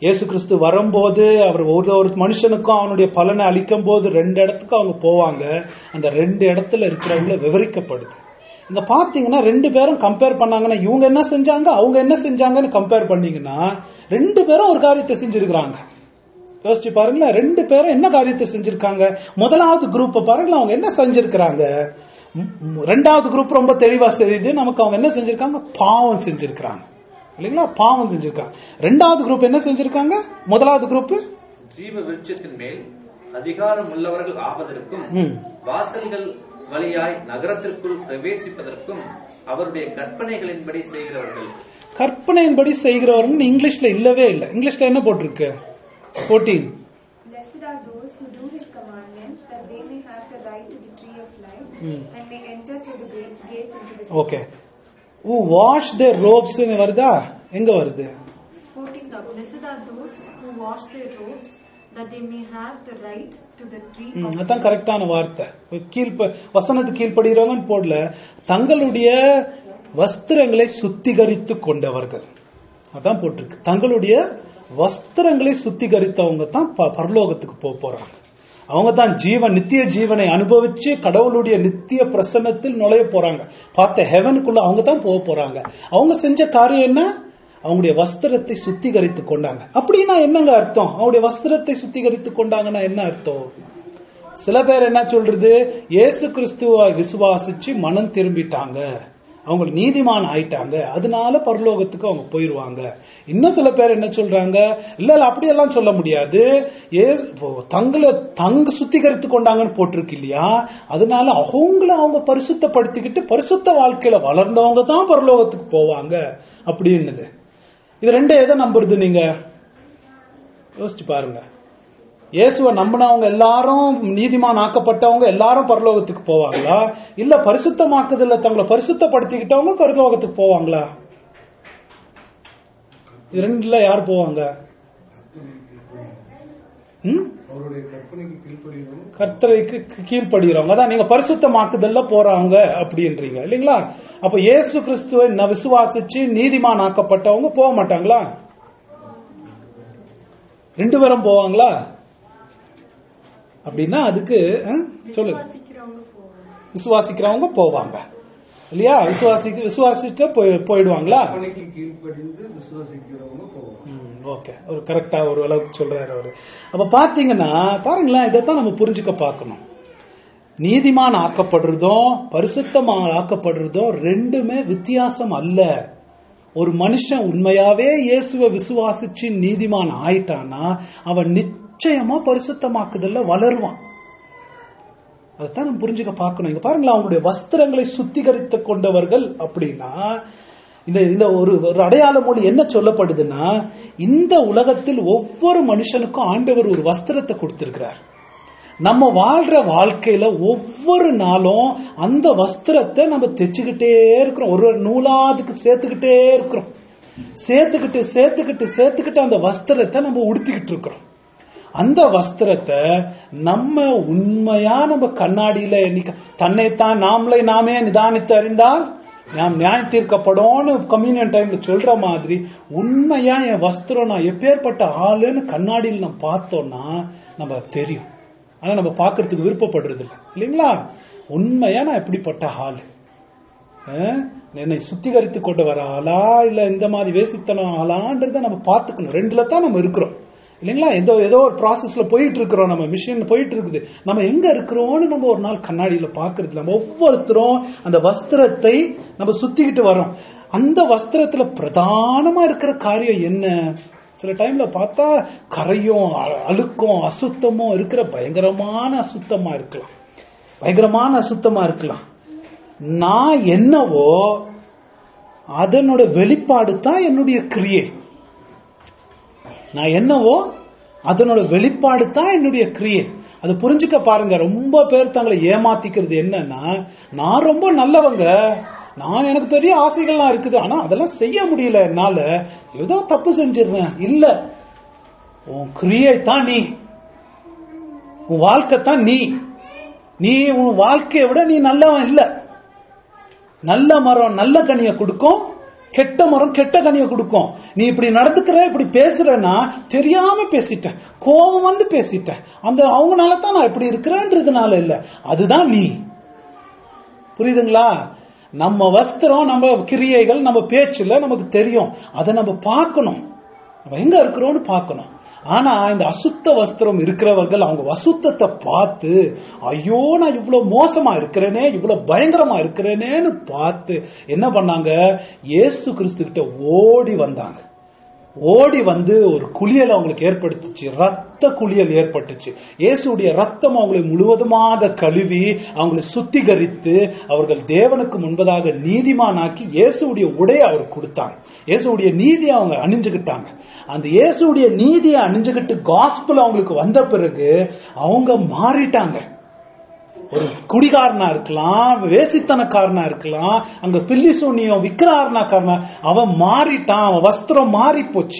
A: இயேசு கிறிஸ்து வரும்போது அவர் ஒரு ஒரு மனுஷனுக்கும் அவனுடைய பலனை அளிக்கும் போது ரெண்டு இடத்துக்கு அவங்க போவாங்க அந்த ரெண்டு இடத்துல இருக்கிறவங்கள விவரிக்கப்படுது இங்க பாத்தீங்கன்னா ரெண்டு பேரும் கம்பேர் பண்ணாங்கன்னா இவங்க என்ன செஞ்சாங்க அவங்க என்ன செஞ்சாங்கன்னு கம்பேர் பண்ணீங்கன்னா ரெண்டு பேரும் ஒரு காரியத்தை செஞ்சிருக்கிறாங்க யோசிச்சு பாருங்களேன் ரெண்டு பேரும் என்ன காரியத்தை செஞ்சிருக்காங்க முதலாவது குரூப் பாருங்களேன் அவங்க என்ன செஞ்சிருக்கிறாங்க ம், ம், ரெண்டாவது குரூப் ரொம்ப தெளிவா செய்யுது நமக்கு அவங்க என்ன செஞ்சிருக்காங்க பாவம் செஞ்சிருக்கிறாங்க இல்லைங்களா பாவம் செஞ்சிருக்காங்க ரெண்டாவது குரூப் என்ன செஞ்சிருக்காங்க முதலாவது குரூப்
C: ஜீவ விருட்சத்தின் மேல் அதிகாரம் உள்ளவர்கள் ஆவதற்கும்
A: ம்
C: வாசல்கள் வழியாய் நகரத்திற்குள் பிரவேசிப்பதற்கும் அவருடைய கற்பனைகளின்படி செய்கிறவர்கள்
A: கற்பனையின்படி செய்கிறவர்கள் இங்கிலீஷ்ல இல்லவே இல்லை இங்கிலீஷ்ல என்ன போட்டிருக்கு fourteen
D: Blessed are those who do his commandments, that they may have the right to the tree of life,
A: Hmm.
D: and may enter through the great gates into the
A: okay who wash the robes வருதா எங்க வருது
E: 14 now, blessed are those who wash their robes, that they may have the right to the tree
A: ம்,
E: of
A: அதான் கரெக்டான வார்த்தை கீழ்ப்ப வசனத்துக்கு கீழ்ப்படுகிறவங்கன்னு போடல தங்களுடைய வஸ்திரங்களை சுத்திகரித்து கொண்டவர்கள் அதான் போட்டிருக்கு தங்களுடைய வஸ்திரங்களை சுத்திகரித்தவங்க தான் ப- பரலோகத்துக்கு போக போறாங்க அவங்க தான் ஜீவன் நித்திய ஜீவனை அனுபவிச்சு கடவுளுடைய நித்திய பிரசன்னத்தில் நுழைய போறாங்க பார்த்த ஹெவனுக்குள்ள அவங்க தான் போக போறாங்க அவங்க செஞ்ச காரியம் என்ன அவங்களுடைய வஸ்திரத்தை சுத்திகரித்து கொண்டாங்க அப்படின்னா என்னங்க அர்த்தம் அவங்களுடைய வஸ்திரத்தை சுத்திகரித்து கொண்டாங்கன்னா என்ன அர்த்தம் சில பேர் என்ன சொல்றது இயேசு கிறிஸ்துவை விசுவாசிச்சு மனம் திரும்பிட்டாங்க அவங்க நீதிமான் ஆயிட்டாங்க அதனால பரலோகத்துக்கு அவங்க போயிருவாங்க இன்னும் சில பேர் என்ன சொல்றாங்க இல்ல இல்ல அப்படியெல்லாம் சொல்ல முடியாது ஏசு- இப்போ தங்களை தங்க சுத்திகரித்து கொண்டாங்கன்னு போட்டிருக்கு இல்லையா அதனால அவங்கள அவங்க பரிசுத்தப்படுத்திக்கிட்டு பரிசுத்த வாழ்க்கையில வளர்ந்தவங்க தான் பரலோகத்துக்கு போவாங்க அப்படின்னுது இது ரெண்டு எதை நம்புறது நீங்க யோசிச்சு பாருங்க இயேசுவை நம்பினவங்க எல்லாரும் நீதிமான் ஆக்கப்பட்டவங்க எல்லாரும் பரலோகத்துக்கு போவாங்களா இல்ல பரிசுத்தமாக்குதல்ல தங்களை பரிசுத்தப்படுத்திக்கிட்டவங்க பரலோகத்துக்கு போவாங்களா இது ரெண்டுல யார் போவாங்க ம்?
F: அவருடைய கற்பனைக்கு கீழ்ப்படுகிறவங்க
A: கர்த்தரைக்கு கீழ்ப்படுகிறவங்க அதான் நீங்க பரிசுத்தமாக்குதல்ல போறாங்க அப்படின்றீங்க இல்லைங்களா அப்ப இயேசு கிறிஸ்துவை ந- விசுவாசிச்சு நீதிமான் ஆக்கப்பட்டவங்க போக மாட்டாங்களா ரெண்டு பேரும் போவாங்களா அப்படின்னா அதுக்கு ஆ, சொல்லுங்க
E: விசுவாசிக்கிறவங்க போவாங்க
A: விசுவாசிக்கிறவங்க போவாங்க இல்லையா விசுவாசி விசுவாசிட்டு போய்- போயிடுவாங்களா
F: கற்பனைக்கு கீழ்ப்படிந்து விசுவாசிக்கிறவங்க போவாங்க
A: ஓகே ஒரு கரெக்டா ஒரு அளவுக்கு சொல்றாரு அவரு அப்ப பாத்தீங்கன்னா பாருங்களேன் இதைத்தான் நம்ம புரிஞ்சுக்க பார்க்கணும் நீதிமான் ஆக்கப்படுறதும் பரிசுத்தமா ஆக்கப்படுறதும் ரெண்டுமே வித்தியாசம் அல்ல ஒரு மனுஷன் உண்மையாவே இயேசுவை விசுவாசிச்சு நீதிமான் ஆயிட்டானா அவன் நிச்சயமா பரிசுத்தமாக்குதல்ல வளருவான் அதைத்தான் நம்ம புரிஞ்சுக்க பார்க்கணும் இங்க பாருங்களேன் அவங்களுடைய வஸ்திரங்களை சுத்திகரித்து கொண்டவர்கள் அப்படின்னா இந்த இந்த ஒரு ஒரு அடையாள மொழி என்ன சொல்லப்படுதுன்னா இந்த உலகத்தில் ஒவ்வொரு மனுஷனுக்கும் ஆண்டவர் ஒரு வஸ்திரத்தை கொடுத்திருக்கிறார் நம்ம வாழ்ற வாழ்க்கையில ஒவ்வொரு நாளும் அந்த வஸ்திரத்தை நம்ம தைச்சுக்கிட்டே இருக்கிறோம் ஒரு ஒரு நூலா அதுக்கு சேர்த்துக்கிட்டே இருக்கிறோம் சேர்த்துக்கிட்டு சேர்த்துக்கிட்டு சேர்த்துக்கிட்டு அந்த வஸ்திரத்தை நம்ம உடுத்திக்கிட்டு இருக்கிறோம் அந்த வஸ்திரத்தை நம்ம உண்மையா நம்ம கண்ணாடியில இன்னைக்கு தன்னைத்தான் நாமளை நாமே நிதானித்து அறிந்தால் நாம் நியாயம் தீர்க்கப்படும்னு கம்யூனியன் டைம்ல சொல்ற மாதிரி உண்மையா என் வஸ்திரம் நான் எப்பேற்பட்ட ஆளுன்னு கண்ணாடியில் நம்ம பார்த்தோம்னா நம்ம தெரியும் ஆனா நம்ம பார்க்கிறதுக்கு விருப்பப்படுறது இல்லை இல்லைங்களா உண்மையா நான் எப்படிப்பட்ட ஆளு அஹ், என்னை சுத்திகரித்து கொண்டு வர ஆளா இல்ல இந்த மாதிரி வேசித்தனம் ஆளான்றத நம்ம பார்த்துக்கணும் ரெண்டுல தான் நம்ம இருக்கிறோம் இல்லைங்களா ஏதோ ஏதோ ஒரு ப்ராசஸ்ல போயிட்டு இருக்கிறோம் நம்ம மிஷின் போயிட்டு இருக்குது நம்ம எங்க இருக்கிறோம்னு நம்ம ஒரு நாள் கண்ணாடியில பாக்குறது நம்ம ஒவ்வொருத்தரும் அந்த வஸ்திரத்தை நம்ம சுத்திக்கிட்டு வரோம் அந்த வஸ்திரத்துல பிரதானமா இருக்கிற காரியம் என்ன சில டைம்ல பார்த்தா கரையும் அ- அழுக்கும் அசுத்தமும் இருக்கிற பயங்கரமான அசுத்தமா இருக்கலாம் பயங்கரமான அசுத்தமா இருக்கலாம் நான் என்னவோ அதனோட வெளிப்பாடு தான் என்னுடைய கிரியை நான் என்னவோ அதனோட வெளிப்பாடு தான் என்னுடைய கிரியை அது புரிஞ்சுக்க பாருங்க ரொம்ப பேர் தங்களை ஏமாத்திக்கிறது என்னன்னா நான் ரொம்ப நல்லவங்க நான் எனக்கு பெரிய ஆசைகள்லாம் இருக்குது ஆனா அதெல்லாம் செய்ய முடியல என்னால ஏதோ தப்பு செஞ்சிருந்தேன் இல்ல உன் கிரியை தான் நீ உன் வாழ்க்கை தான் நீ நீ உன் வாழ்க்கையை விட நீ நல்லவன் இல்ல நல்ல மரம் நல்ல கனியை கொடுக்கும் கெட்ட மரம் கெட்ட கனியை கொடுக்கும் நீ இப்படி நடந்துக்கிற இப்படி பேசுறன்னா தெரியாம பேசிட்ட கோபம் வந்து பேசிட்ட அந்த அவங்கனால தான் நான் இப்படி இருக்கிறேன்றதுனால இல்ல அதுதான் நீ புரியுதுங்களா நம்ம வஸ்திரம் நம்ம கிரியைகள் நம்ம பேச்சுல நமக்கு தெரியும் அதை நம்ம பார்க்கணும் நம்ம எங்க இருக்கிறோம்னு பார்க்கணும் ஆனா இந்த அசுத்த வஸ்திரம் இருக்கிறவர்கள் அவங்க அசுத்தத்தை பார்த்து ஐயோ நான் இவ்வளவு மோசமா இருக்கிறேனே இவ்வளவு பயங்கரமா இருக்கிறேனேன்னு பார்த்து என்ன பண்ணாங்க இயேசு கிறிஸ்து கிட்ட ஓடி வந்தாங்க ஓடி வந்து ஒரு குளியல் அவங்களுக்கு ஏற்படுத்துச்சு ரத்த குளியல் ஏற்பட்டுச்சு இயேசுடைய ரத்தம் அவங்களை முழுவதுமாக கழுவி அவங்களை சுத்திகரித்து அவர்கள் தேவனுக்கு முன்பதாக நீதிமானாக்கி இயேசுடைய உடையை அவர் கொடுத்தாங்க இயேசுடைய நீதியை அவங்க அணிஞ்சுக்கிட்டாங்க அந்த இயேசுடைய நீதியை அணிஞ்சுக்கிட்டு காஸ்பிள் அவங்களுக்கு வந்த பிறகு அவங்க மாறிட்டாங்க ஒரு குடிகாரனா இருக்கலாம் வேசித்தனக்காரனா இருக்கலாம் அங்க பில்லி சூனியம் விக்கிராரனாக்காரனா அவன் மாறிட்டான் அவன் வஸ்திரம் மாறி போச்சு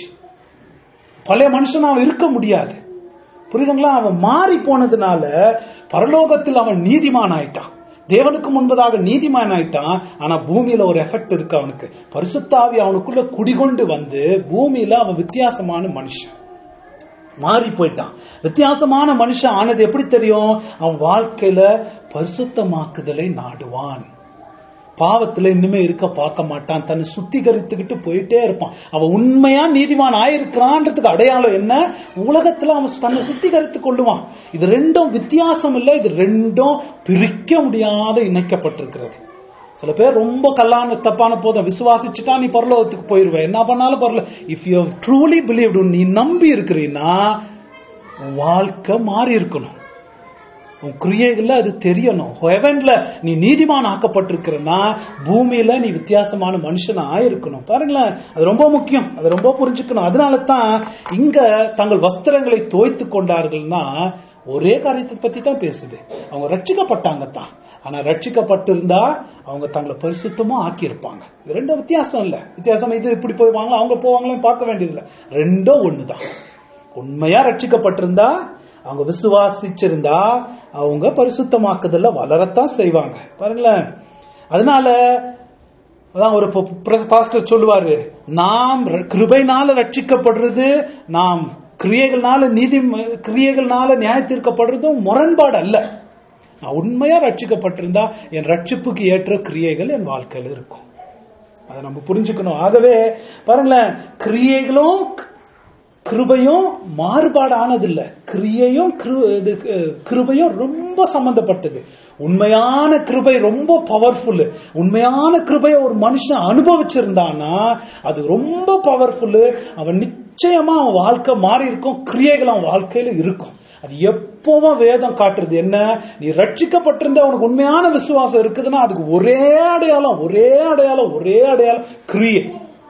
A: பழைய மனுஷன் அவன் இருக்க முடியாது புரியுதுங்களா அவன் மாறி போனதுனால பரலோகத்தில் அவன் நீதிமான் ஆயிட்டான் தேவனுக்கு முன்பதாக நீதிமான் ஆயிட்டான் ஆனா பூமியில ஒரு எஃபெக்ட் இருக்கு அவனுக்கு பரிசுத்தாவி அவனுக்குள்ள குடிகொண்டு வந்து பூமியில அவன் வித்தியாசமான மனுஷன் மாறி போயிட்டான் வித்தியாசமான மனுஷன் ஆனது எப்படி தெரியும் அவன் வாழ்க்கையில பரிசுத்தமாக்குதலை நாடுவான் பாவத்துல இன்னுமே இருக்க பார்க்க மாட்டான் தன்னை சுத்திகரித்துக்கிட்டு போயிட்டே இருப்பான் அவன் உண்மையா நீதிமான் ஆயிருக்கிறான்றதுக்கு அடையாளம் என்ன உலகத்துல அவன் தன்னை சுத்திகரித்துக் கொள்ளுவான் இது ரெண்டும் வித்தியாசம் இல்லை இது ரெண்டும் பிரிக்க முடியாத இணைக்கப்பட்டிருக்கிறது சில பேர் ரொம்ப கல்லான தப்பான போதும் விசுவாசிச்சுட்டா நீ பரலோகத்துக்கு போயிருவ என்ன பண்ணாலும் பரல இஃப் யூ ட்ரூலி பிலீவ் நீ நம்பி இருக்கிறீன்னா உன் வாழ்க்கை மாறி இருக்கணும் உன் கிரியைகள்ல அது தெரியணும் ஹெவன்ல நீ நீதிமான் ஆக்கப்பட்டிருக்கிறன்னா பூமியில நீ வித்தியாசமான மனுஷன் ஆயிருக்கணும் பாருங்களேன் அது ரொம்ப முக்கியம் அது ரொம்ப புரிஞ்சுக்கணும் அதனால தான் இங்க தங்கள் வஸ்திரங்களை தோய்த்து கொண்டார்கள்னா ஒரே காரியத்தை பத்தி தான் பேசுது அவங்க ரட்சிக்கப்பட்டாங்க தான் ஆனா ரட்சிக்கப்பட்டிருந்தா அவங்க தங்களை பரிசுத்தமா ஆக்கியிருப்பாங்க இது ரெண்டும் வித்தியாசம் இல்ல வித்தியாசம் இது இப்படி போய்வாங்களா அவங்க போவாங்களான்னு பார்க்க வேண்டியதில்லை ரெண்டும் ஒண்ணுதான் உண்மையா ரட்சிக்கப்பட்டிருந்தா அவங்க விசுவாசிச்சிருந்தா அவங்க பரிசுத்தமாக்குதல்ல வளரத்தான் செய்வாங்க பாருங்களேன் அதனால அதான் ஒரு பாஸ்டர் சொல்லுவாரு நாம் ர- கிருபைனால ரட்சிக்கப்படுறது நாம் கிரியைகள்னால நீதி கிரியைகள்னால நியாய தீர்க்கப்படுறதும் முரண்பாடு அல்ல நான் உண்மையா ரட்சிக்கப்பட்டிருந்தா என் ரட்சிப்புக்கு ஏற்ற கிரியைகள் என் வாழ்க்கையில இருக்கும் அதை நம்ம புரிஞ்சுக்கணும் ஆகவே பாருங்களேன் கிரியைகளும் கிருபையும் மாறுபாடானது இல்ல கிரியையும் கிரு- இது, அஹ், கிருபையும் ரொம்ப சம்பந்தப்பட்டது உண்மையான கிருபை ரொம்ப பவர்ஃபுல் உண்மையான கிருபையை ஒரு மனுஷன் அனுபவிச்சிருந்தானா அது ரொம்ப பவர்ஃபுல் அவன் நிச்சயமா அவன் வாழ்க்கை மாறி இருக்கும் கிரியைகள் அவன் வாழ்க்கையில இருக்கும் அது எப்பவும் வேதம் காட்டுறது என்ன நீ ரட்சிக்கப்பட்டிருந்த உனக்கு உண்மையான விசுவாசம் இருக்குதுன்னா அதுக்கு ஒரே அடையாளம் ஒரே அடையாளம் ஒரே அடையாளம் கிரியை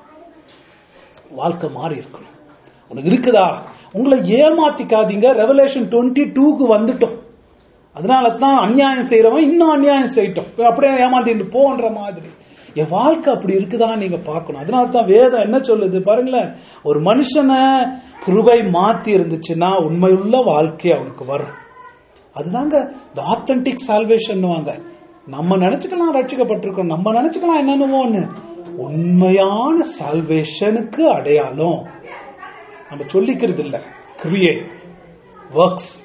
A: வாழ்க்கை மாறி இருக்கணும் உனக்கு இருக்குதா உங்களை ஏமாத்திக்காதீங்க ரெவலேஷன் டுவெண்ட்டி டூக்கு வந்துட்டோம் அதனால தான் அநியாயம் செய்யறவன் இன்னும் அநியாயம் செய்யட்டும் அப்படியே ஏமாத்திட்டு போன்ற மாதிரி என் வாழ்க்கை அப்படி இருக்குதான்னு நீங்க பார்க்கணும் அதனால தான் வேதம் என்ன சொல்லுது பாருங்களேன் ஒரு மனுஷனை கிருபை மாத்தி இருந்துச்சுன்னா உண்மையுள்ள வாழ்க்கை அவனுக்கு வரும் அதுதாங்க இந்த ஆத்தென்டிக் சால்வேஷன் வாங்க நம்ம நினைச்சுக்கலாம் ரட்சிக்கப்பட்டிருக்கோம் நம்ம நினைச்சுக்கலாம் என்னென்னவோன்னு உண்மையான சால்வேஷனுக்கு அடையாளம் நம்ம சொல்லிக்கிறது இல்ல கிரியே ஒர்க்ஸ்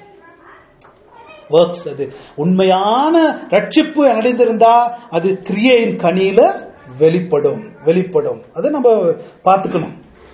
A: ஒர்க்ஸ் அது உண்மையான ரட்சிப்பு அடைந்திருந்தா அது கிரியையின் கனியில வெளிப்படும் வெளிப்படும் அதை நம்ம பார்த்துக்கணும்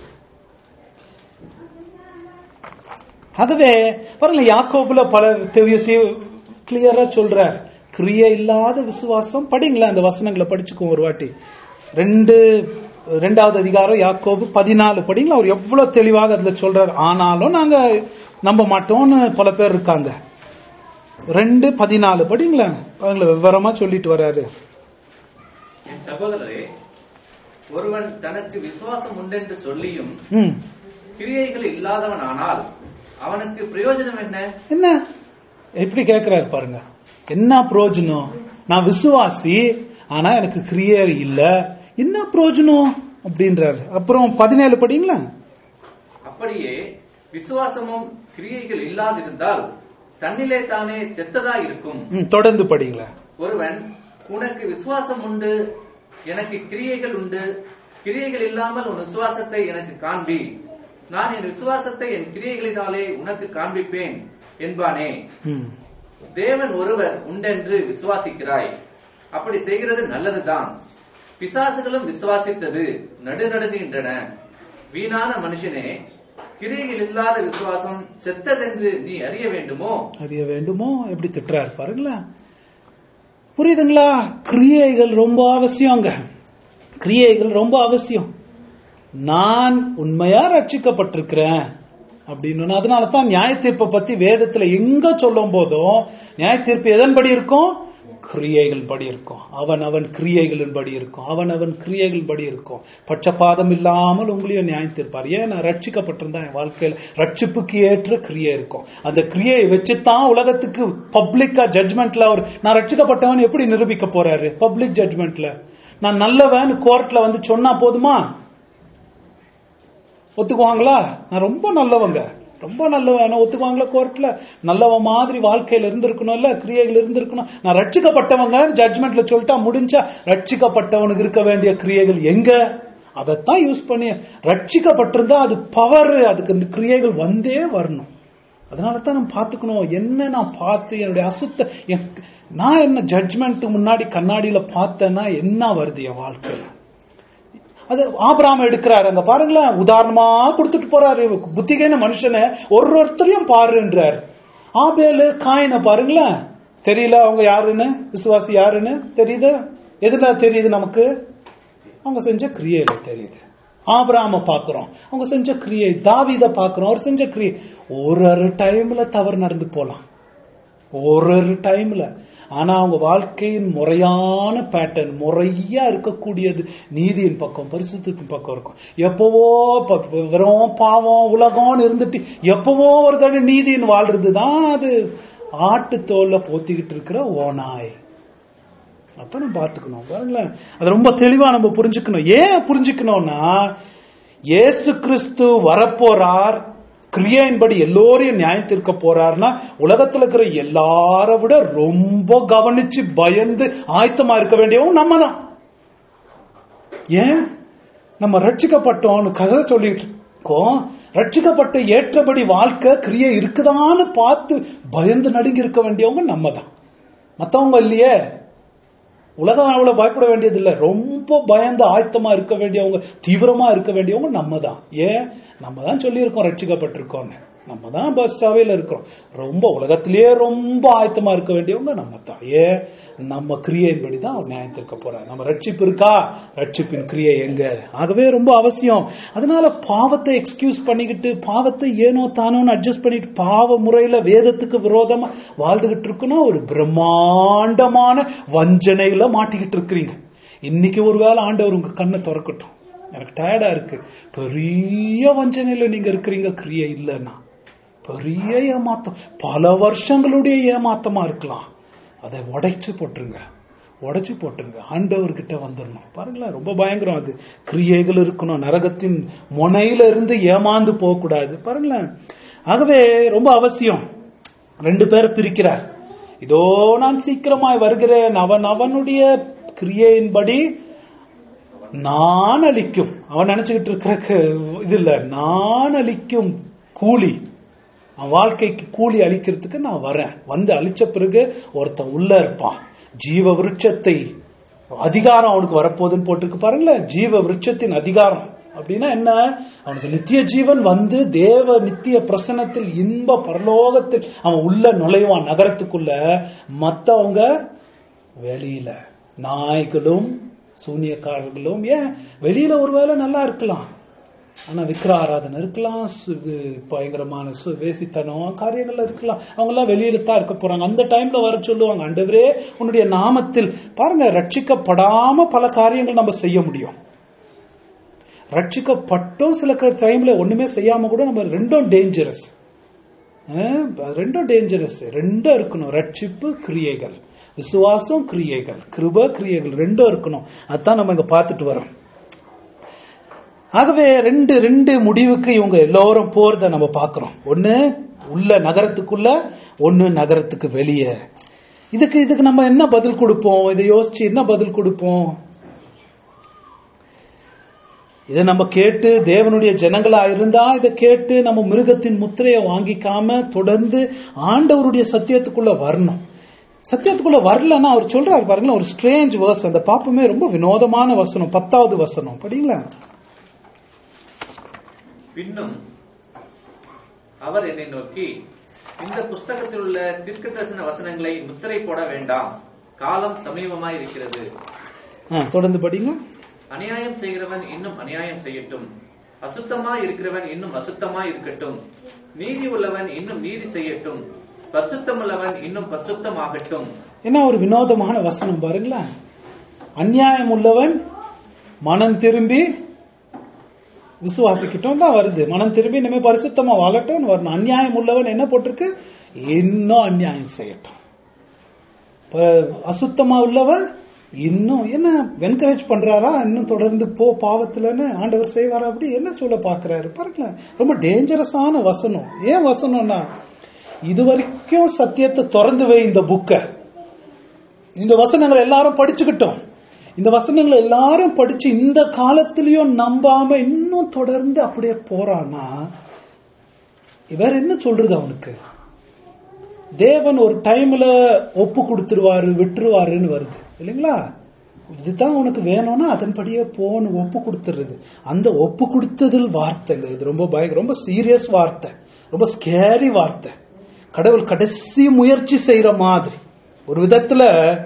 A: ஆகவே பாருங்க யாக்கோபுல பல கிளியரா சொல்றார் கிரியை இல்லாத விசுவாசம் படிங்களேன் அந்த வசனங்களை படிச்சுக்கோ ஒரு வாட்டி ரெண்டு ரெண்டாவது அதிகாரம் யாக்கோபு பதினாலு படிங்களா அவர் எவ்வளவு தெளிவாக அதுல சொல்றார் ஆனாலும் நாங்க நம்ப மாட்டோம்னு பல பேர் இருக்காங்க ரெண்டு பதினாலு படிங்களேன் பாருங்களேன் விவரமா சொல்லிட்டு வர்றாரு
C: என் சகோதரரே ஒருவன் தனக்கு விசுவாசம் உண்டென்று சொல்லியும்
A: ம்
C: கிரியைகள் இல்லாதவன் ஆனால் அவனுக்கு பிரயோஜனம் என்ன
A: என்ன எப்படி கேக்குறாரு பாருங்க என்ன பிரயோஜனம் நான் விசுவாசி ஆனா எனக்கு கிரியர் இல்ல என்ன பிரயோஜனம் அப்படின்றாரு அப்புறம் பதினேழு படிங்களா
C: அப்படியே விசுவாசமும் கிரியைகள் இல்லாதிருந்தால் தன்னிலே தானே செத்ததா இருக்கும்
A: ம், தொடர்ந்து படிங்களா
C: ஒருவன் உனக்கு விசுவாசம் உண்டு எனக்கு கிரியைகள் உண்டு கிரியைகள் இல்லாமல் உன் விசுவாசத்தை எனக்கு காண்பி நான் என் விசுவாசத்தை என் கிரியைகளினாலே உனக்கு காண்பிப்பேன் என்பானே
A: ம்.
C: தேவன் ஒருவர் உண்டென்று விசுவாசிக்கிறாய் அப்படி செய்கிறது நல்லதுதான் பிசாசுகளும் விசுவாசித்தது நடுநடுங்குகின்றன வீணான மனுஷனே கிரியைகள் இல்லாத விசுவாசம் செத்ததென்று நீ அறிய வேண்டுமோ
A: அறிய வேண்டுமோ எப்படி திட்டுறாரு பாருங்களேன் புரியுதுங்களா கிரியைகள் ரொம்ப அவசியங்க கிரியைகள் ரொம்ப அவசியம் நான் உண்மையா ரட்சிக்கப்பட்டிருக்கிறேன் அப்படின்னு அதனால தான் நியாய தீர்ப்பை பத்தி வேதத்துல எங்க சொல்லும் போதும் நியாய தீர்ப்பு எதன்படி இருக்கும் கிரியைகள் படி இருக்கும் அவன் அவன் கிரியைகளின் படி இருக்கும் அவன் அவன் கிரியைகள் படி இருக்கும் பட்சபாதம் இல்லாமல் உங்களையும் நியாயம் தீர்ப்பார் ஏன் நான் ரட்சிக்கப்பட்டிருந்தா என் வாழ்க்கையில ரட்சிப்புக்கு ஏற்ற கிரியை இருக்கும் அந்த கிரியையை வச்சுதான் உலகத்துக்கு பப்ளிக்கா ஜட்மெண்ட்ல அவர் நான் ரட்சிக்கப்பட்டவன் எப்படி நிரூபிக்க போறாரு பப்ளிக் ஜட்மெண்ட்ல நான் நல்லவன் கோர்ட்ல வந்து சொன்னா போதுமா ஒத்துக்குவாங்களா நான் ரொம்ப நல்லவங்க ரொம்ப நல்லவன் ஒத்துக்குவாங்களா கோர்ட்ல நல்லவன் மாதிரி வாழ்க்கையில இருந்திருக்கணும்ல கிரியைகள் இருந்திருக்கணும் நான் ரட்சிக்கப்பட்டவங்க ஜட்மெண்ட்ல சொல்லிட்டா முடிஞ்சா ரட்சிக்கப்பட்டவனுக்கு இருக்க வேண்டிய கிரியைகள் எங்க அதைத்தான் யூஸ் பண்ணி ரட்சிக்கப்பட்டிருந்தா அது பவர் அதுக்கு கிரியைகள் வந்தே வரணும் அதனால தான் நம்ம பார்த்துக்கணும் என்ன நான் பார்த்து என்னுடைய அசுத்த என்- நான் என்ன ஜட்மெண்ட் முன்னாடி கண்ணாடியில பார்த்தேன்னா என்ன வருது என் வாழ்க்கையில அது ஆபிராம எடுக்கிறாரு அங்க பாருங்களேன் உதாரணமா கொடுத்துட்டு போறாரு புத்திகேன மனுஷனை ஒரு ஒருத்தரையும் பாருன்றாரு ஆபேலு காயினை பாருங்களேன் தெரியல அவங்க யாருன்னு விசுவாசி யாருன்னு தெரியுது எதுல தெரியுது நமக்கு அவங்க செஞ்ச கிரியையில தெரியுது ஆபிராம பாக்குறோம் அவங்க செஞ்ச கிரியை தாவீத பாக்குறோம் அவர் செஞ்ச கிரியை ஒரு ஒரு டைம்ல தவறு நடந்து போலாம் ஒரு ஒரு டைம்ல ஆனா அவங்க வாழ்க்கையின் முறையான பேட்டர்ன் முறையா இருக்கக்கூடியது நீதியின் பக்கம் பரிசுத்தத்தின் பக்கம் இருக்கும் எப்பவோ ப- ப- வெறும் பாவம் உலகம்னு இருந்துட்டு எப்பவோ ஒரு தடவை நீதியின் வாழ்றது தான் அது ஆட்டு தோல்ல போத்திக்கிட்டு இருக்கிற ஓநாய் அதான் நம்ம பார்த்துக்கணும் பாருங்களேன் அது ரொம்ப தெளிவா நம்ம புரிஞ்சுக்கணும் ஏன் புரிஞ்சுக்கணும்னா இயேசு கிறிஸ்து வரப்போறார் கிரியையின்படி எல்லோரையும் நியாயம் தீர்க்க போறார்னா உலகத்துல இருக்கிற எல்லார விட ரொம்ப கவனிச்சு பயந்து ஆயத்தமா இருக்க வேண்டியவங்க நம்ம தான் ஏன் நம்ம ரட்சிக்கப்பட்டோம்னு கதை சொல்லிட்டு இருக்கோம் ரட்சிக்கப்பட்ட ஏற்றபடி வாழ்க்கை கிரியை இருக்குதான்னு பார்த்து பயந்து நடுங்கி இருக்க வேண்டியவங்க நம்ம தான் மத்தவங்க இல்லையே உலகம் அவ்வளவு பயப்பட வேண்டியது இல்ல ரொம்ப பயந்து ஆயத்தமா இருக்க வேண்டியவங்க தீவிரமா இருக்க வேண்டியவங்க நம்ம தான் ஏன் நம்ம தான் சொல்லியிருக்கோம் ரட்சிக்கப்பட்டிருக்கோம்னு நம்ம தான் பஸ் சபையில இருக்கிறோம் ரொம்ப உலகத்திலேயே ரொம்ப ஆயத்தமா இருக்க வேண்டியவங்க நம்ம தான் ஏன் நம்ம கிரியையின்படி தான் அவர் நியாயத்திருக்க போறார் நம்ம ரட்சிப்பு இருக்கா ரட்சிப்பின் கிரியை எங்க ஆகவே ரொம்ப அவசியம் அதனால பாவத்தை எக்ஸ்கியூஸ் பண்ணிக்கிட்டு பாவத்தை ஏனோ தானோன்னு அட்ஜஸ்ட் பண்ணிட்டு பாவ முறையில வேதத்துக்கு விரோதமா வாழ்ந்துகிட்டு இருக்கணும் ஒரு பிரம்மாண்டமான வஞ்சனையில மாட்டிக்கிட்டு இருக்கிறீங்க இன்னைக்கு ஒருவேளை ஆண்டவர் உங்க கண்ணை திறக்கட்டும் எனக்கு டயர்டா இருக்கு பெரிய வஞ்சனையில நீங்க இருக்கிறீங்க கிரியை இல்லைன்னா பெரிய ஏமாத்தம் பல வருஷங்களுடைய ஏமாத்தமா இருக்கலாம் அதை உடைச்சு போட்டுருங்க உடைச்சு போட்டுருங்க ஆண்டவர்கிட்ட வந்துடணும் பாருங்களேன் ரொம்ப பயங்கரம் அது கிரியைகள் இருக்கணும் நரகத்தின் முனையில இருந்து ஏமாந்து போக கூடாது பாருங்களேன் ஆகவே ரொம்ப அவசியம் ரெண்டு பேரை பிரிக்கிறார் இதோ நான் சீக்கிரமாய் வருகிறேன் அவன் அவனுடைய கிரியையின்படி நான் அளிக்கும் அவன் நினைச்சுக்கிட்டு இருக்கிற க- இது இல்ல நான் அளிக்கும் கூலி அவன் வாழ்க்கைக்கு கூலி அளிக்கிறதுக்கு நான் வரேன் வந்து அழிச்ச பிறகு ஒருத்தன் உள்ள இருப்பான் ஜீவ விருட்சத்தை அதிகாரம் அவனுக்கு வரப்போகுதுன்னு போட்டிருக்கு பாருங்களேன் ஜீவ விருட்சத்தின் அதிகாரம் அப்படின்னா என்ன அவனுக்கு நித்திய ஜீவன் வந்து தேவ நித்திய பிரசனத்தில் இன்ப பரலோகத்தில் அவன் உள்ள நுழைவான் நகரத்துக்குள்ள மத்தவங்க வெளியில நாய்களும் சூனியக்காரர்களும் ஏன் வெளியில ஒருவேளை நல்லா இருக்கலாம் ஆனா விக்கிர ஆராதனை இருக்கலாம் சு- இது பயங்கரமான சு- வேசித்தனம் காரியங்கள்ல இருக்கலாம் அவங்க எல்லாம் வெளியில தான் இருக்க போறாங்க அந்த டைம்ல வர சொல்லுவாங்க ஆண்டவரே உன்னுடைய நாமத்தில் பாருங்க ரட்சிக்கப்படாம பல காரியங்கள் நம்ம செய்ய முடியும் ரட்சிக்கப்பட்டும் சில டைம்ல ஒண்ணுமே செய்யாம கூட நம்ம ரெண்டும் டேஞ்சரஸ் ரெண்டும் டேஞ்சரஸ் ரெண்டும் இருக்கணும் ரட்சிப்பு கிரியைகள் விசுவாசம் கிரியைகள் கிருப கிரியைகள் ரெண்டும் இருக்கணும் அதான் நம்ம இங்க பார்த்துட்டு வரோம் ஆகவே ரெண்டு ரெண்டு முடிவுக்கு இவங்க எல்லோரும் போறத நம்ம பார்க்கிறோம் ஒண்ணு உள்ள நகரத்துக்குள்ள ஒண்ணு நகரத்துக்கு வெளியே இதுக்கு இதுக்கு நம்ம என்ன பதில் கொடுப்போம் இதை யோசிச்சு என்ன பதில் கொடுப்போம் இதை நம்ம கேட்டு தேவனுடைய ஜனங்களா இருந்தா இதை கேட்டு நம்ம மிருகத்தின் முத்திரையை வாங்கிக்காம தொடர்ந்து ஆண்டவருடைய சத்தியத்துக்குள்ள வரணும் சத்தியத்துக்குள்ள வரலன்னா அவர் சொல்றாரு பாருங்களேன் ஒரு ஸ்ட்ரேஞ்ச் வேர்ஸ் அந்த பாப்பமே ரொம்ப வினோதமான வசனம் பத்தாவது வசனம் படிங்களா
C: பின்னும் அவர் என்னை நோக்கி இந்த புஸ்தகத்தில் உள்ள தீர்க்க தரிசன வசனங்களை முத்திரை போட வேண்டாம் காலம் சமீபமாய் இருக்கிறது
A: ஆ, தொடர்ந்து படிங்க
C: அநியாயம் செய்கிறவன் இன்னும் அநியாயம் செய்யட்டும் அசுத்தமாய் இருக்கிறவன் இன்னும் அசுத்தமாய் இருக்கட்டும் நீதி உள்ளவன் இன்னும் நீதி செய்யட்டும் பரிசுத்தமுள்ளவன் இன்னும் பரிசுத்தமாகட்டும்
A: என்ன ஒரு வினோதமான வசனம் பாருங்களேன் அநியாயம் உள்ளவன் மனம் திரும்பி விசுவாசிக்கிட்டோம் தான் வருது மனம் திரும்பி இனிமே பரிசுத்தமா வாழட்டும் வரணும் அநியாயம் உள்ளவன் என்ன போட்டிருக்கு இன்னும் அநியாயம் செய்யட்டும் ப- அசுத்தமா உள்ளவன் இன்னும் என்ன என்கரேஜ் பண்றாரா இன்னும் தொடர்ந்து போ பாவத்துலன்னு ஆண்டவர் செய்வாரா அப்படி என்ன சொல்ல பாக்குறாரு பாருங்களேன் ரொம்ப டேஞ்சரஸான வசனம் ஏன் வசனம்னா இது வரைக்கும் சத்தியத்தை திறந்து வை இந்த புக்கை இந்த வசனங்களை எல்லாரும் படிச்சுக்கிட்டோம் இந்த வசனங்களை எல்லாரும் படிச்சு இந்த காலத்திலயும் நம்பாம இன்னும் தொடர்ந்து அப்படியே போறானா வேற என்ன சொல்றது அவனுக்கு தேவன் ஒரு டைம்ல ஒப்பு கொடுத்துருவாரு விட்டுருவாருன்னு வருது இல்லைங்களா இதுதான் உனக்கு வேணும்னா அதன்படியே போன்னு ஒப்பு கொடுத்துறது அந்த ஒப்பு கொடுத்ததில் வார்த்தை இல்லை இது ரொம்ப பய ரொம்ப சீரியஸ் வார்த்தை ரொம்ப ஸ்கேரி வார்த்தை கடவுள் கடைசி முயற்சி செய்யற மாதிரி ஒரு விதத்துல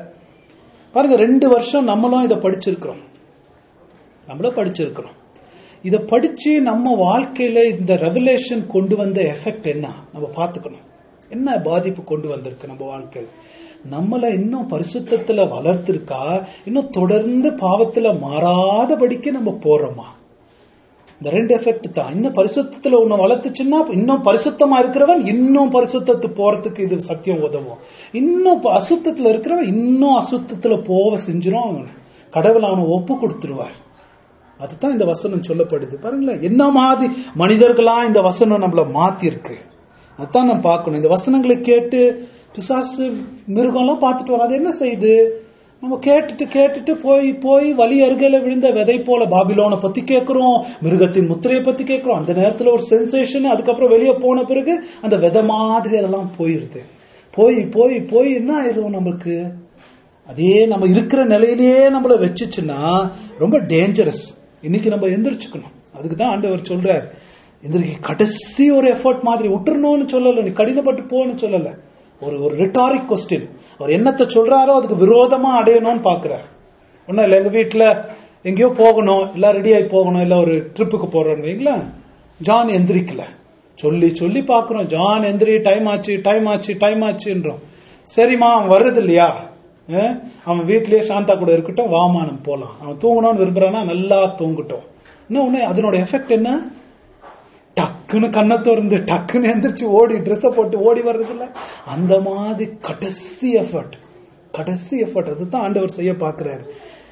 A: பாருங்க ரெண்டு வருஷம் நம்மளும் இதை படிச்சிருக்கிறோம் நம்மளும் படிச்சிருக்கிறோம் இதை படிச்சு நம்ம வாழ்க்கையில இந்த ரெவலேஷன் கொண்டு வந்த எஃபெக்ட் என்ன நம்ம பார்த்துக்கணும் என்ன பாதிப்பு கொண்டு வந்திருக்கு நம்ம வாழ்க்கையில நம்மள இன்னும் பரிசுத்தத்துல வளர்த்திருக்கா இன்னும் தொடர்ந்து பாவத்துல மாறாதபடிக்கு நம்ம போறோமா இந்த ரெண்டு எஃபெக்ட் தான் இன்னும் பரிசுத்தத்துல ஒண்ணு வளர்த்துச்சுன்னா இன்னும் பரிசுத்தமா இருக்கிறவன் இன்னும் பரிசுத்தத்து போறதுக்கு இது சத்தியம் உதவும் இன்னும் ப- அசுத்தத்துல இருக்கிறவன் இன்னும் அசுத்தத்துல போக செஞ்சிரும் அவன் கடவுள் அவனை ஒப்பு கொடுத்துருவார் அதுதான் இந்த வசனம் சொல்லப்படுது பாருங்களேன் என்ன மாதிரி மனிதர்களா இந்த வசனம் நம்மள மாத்தி இருக்கு அதான் நம்ம பார்க்கணும் இந்த வசனங்களை கேட்டு பிசாசு மிருகம்லாம் பார்த்துட்டு வரோம் அது என்ன செய்யுது நம்ம கேட்டுட்டு கேட்டுட்டு போய் போய் வழி அருகையில விழுந்த விதை போல பாபிலோனை பத்தி கேட்கிறோம் மிருகத்தின் முத்திரையை பத்தி கேட்கிறோம் அந்த நேரத்துல ஒரு சென்சேஷன் அதுக்கப்புறம் வெளியே போன பிறகு அந்த விதை மாதிரி அதெல்லாம் போயிருது போய் போய் போய் என்ன ஆயிரும் நம்மளுக்கு அதே நம்ம இருக்கிற நிலையிலேயே நம்மள வச்சுச்சுன்னா ரொம்ப டேஞ்சரஸ் இன்னைக்கு நம்ம எந்திரிச்சுக்கணும் அதுக்கு தான் ஆண்டவர் சொல்றார் எந்திரிக்க கடைசி ஒரு எஃபர்ட் மாதிரி விட்டுறணும்னு சொல்லல நீ கடினப்பட்டு போன்னு சொல்லல ஒரு ஒரு ரிட்டாரிக் கொஸ்டின் அவர் என்னத்தை சொல்றாரோ அதுக்கு விரோதமா அடையணும்னு பாக்குறார் ஒன்னும் இல்ல எங்க வீட்டுல எங்கேயோ போகணும் எல்லாம் ரெடி ஆகி போகணும் இல்ல ஒரு ட்ரிப்புக்கு போறோம்னு வைங்களேன் ஜான் எந்திரிக்கல சொல்லி சொல்லி பாக்குறோம் ஜான் எந்திரி டைம் ஆச்சு டைம் ஆச்சு டைம் ஆச்சுன்றோம் சரிம்மா அவன் வர்றது இல்லையா அஹ், அவன் வீட்லயே சாந்தா கூட இருக்கட்டும் வாமா நம்ம போலாம் அவன் தூங்கணும்னு விரும்புறானா நல்லா தூங்கட்டும் இன்னும் ஒண்ணு அதனோட எஃபெக்ட் என்ன டக்குன்னு கண்ணை திறந்து டக்குன்னு எந்திரிச்சு ஓடி ட்ரெஸ்ஸ போட்டு ஓடி வர்றது இல்ல அந்த மாதிரி கடைசி எஃபர்ட் கடைசி எஃபர்ட் அதுதான் ஆண்டவர் செய்ய பாக்குறாரு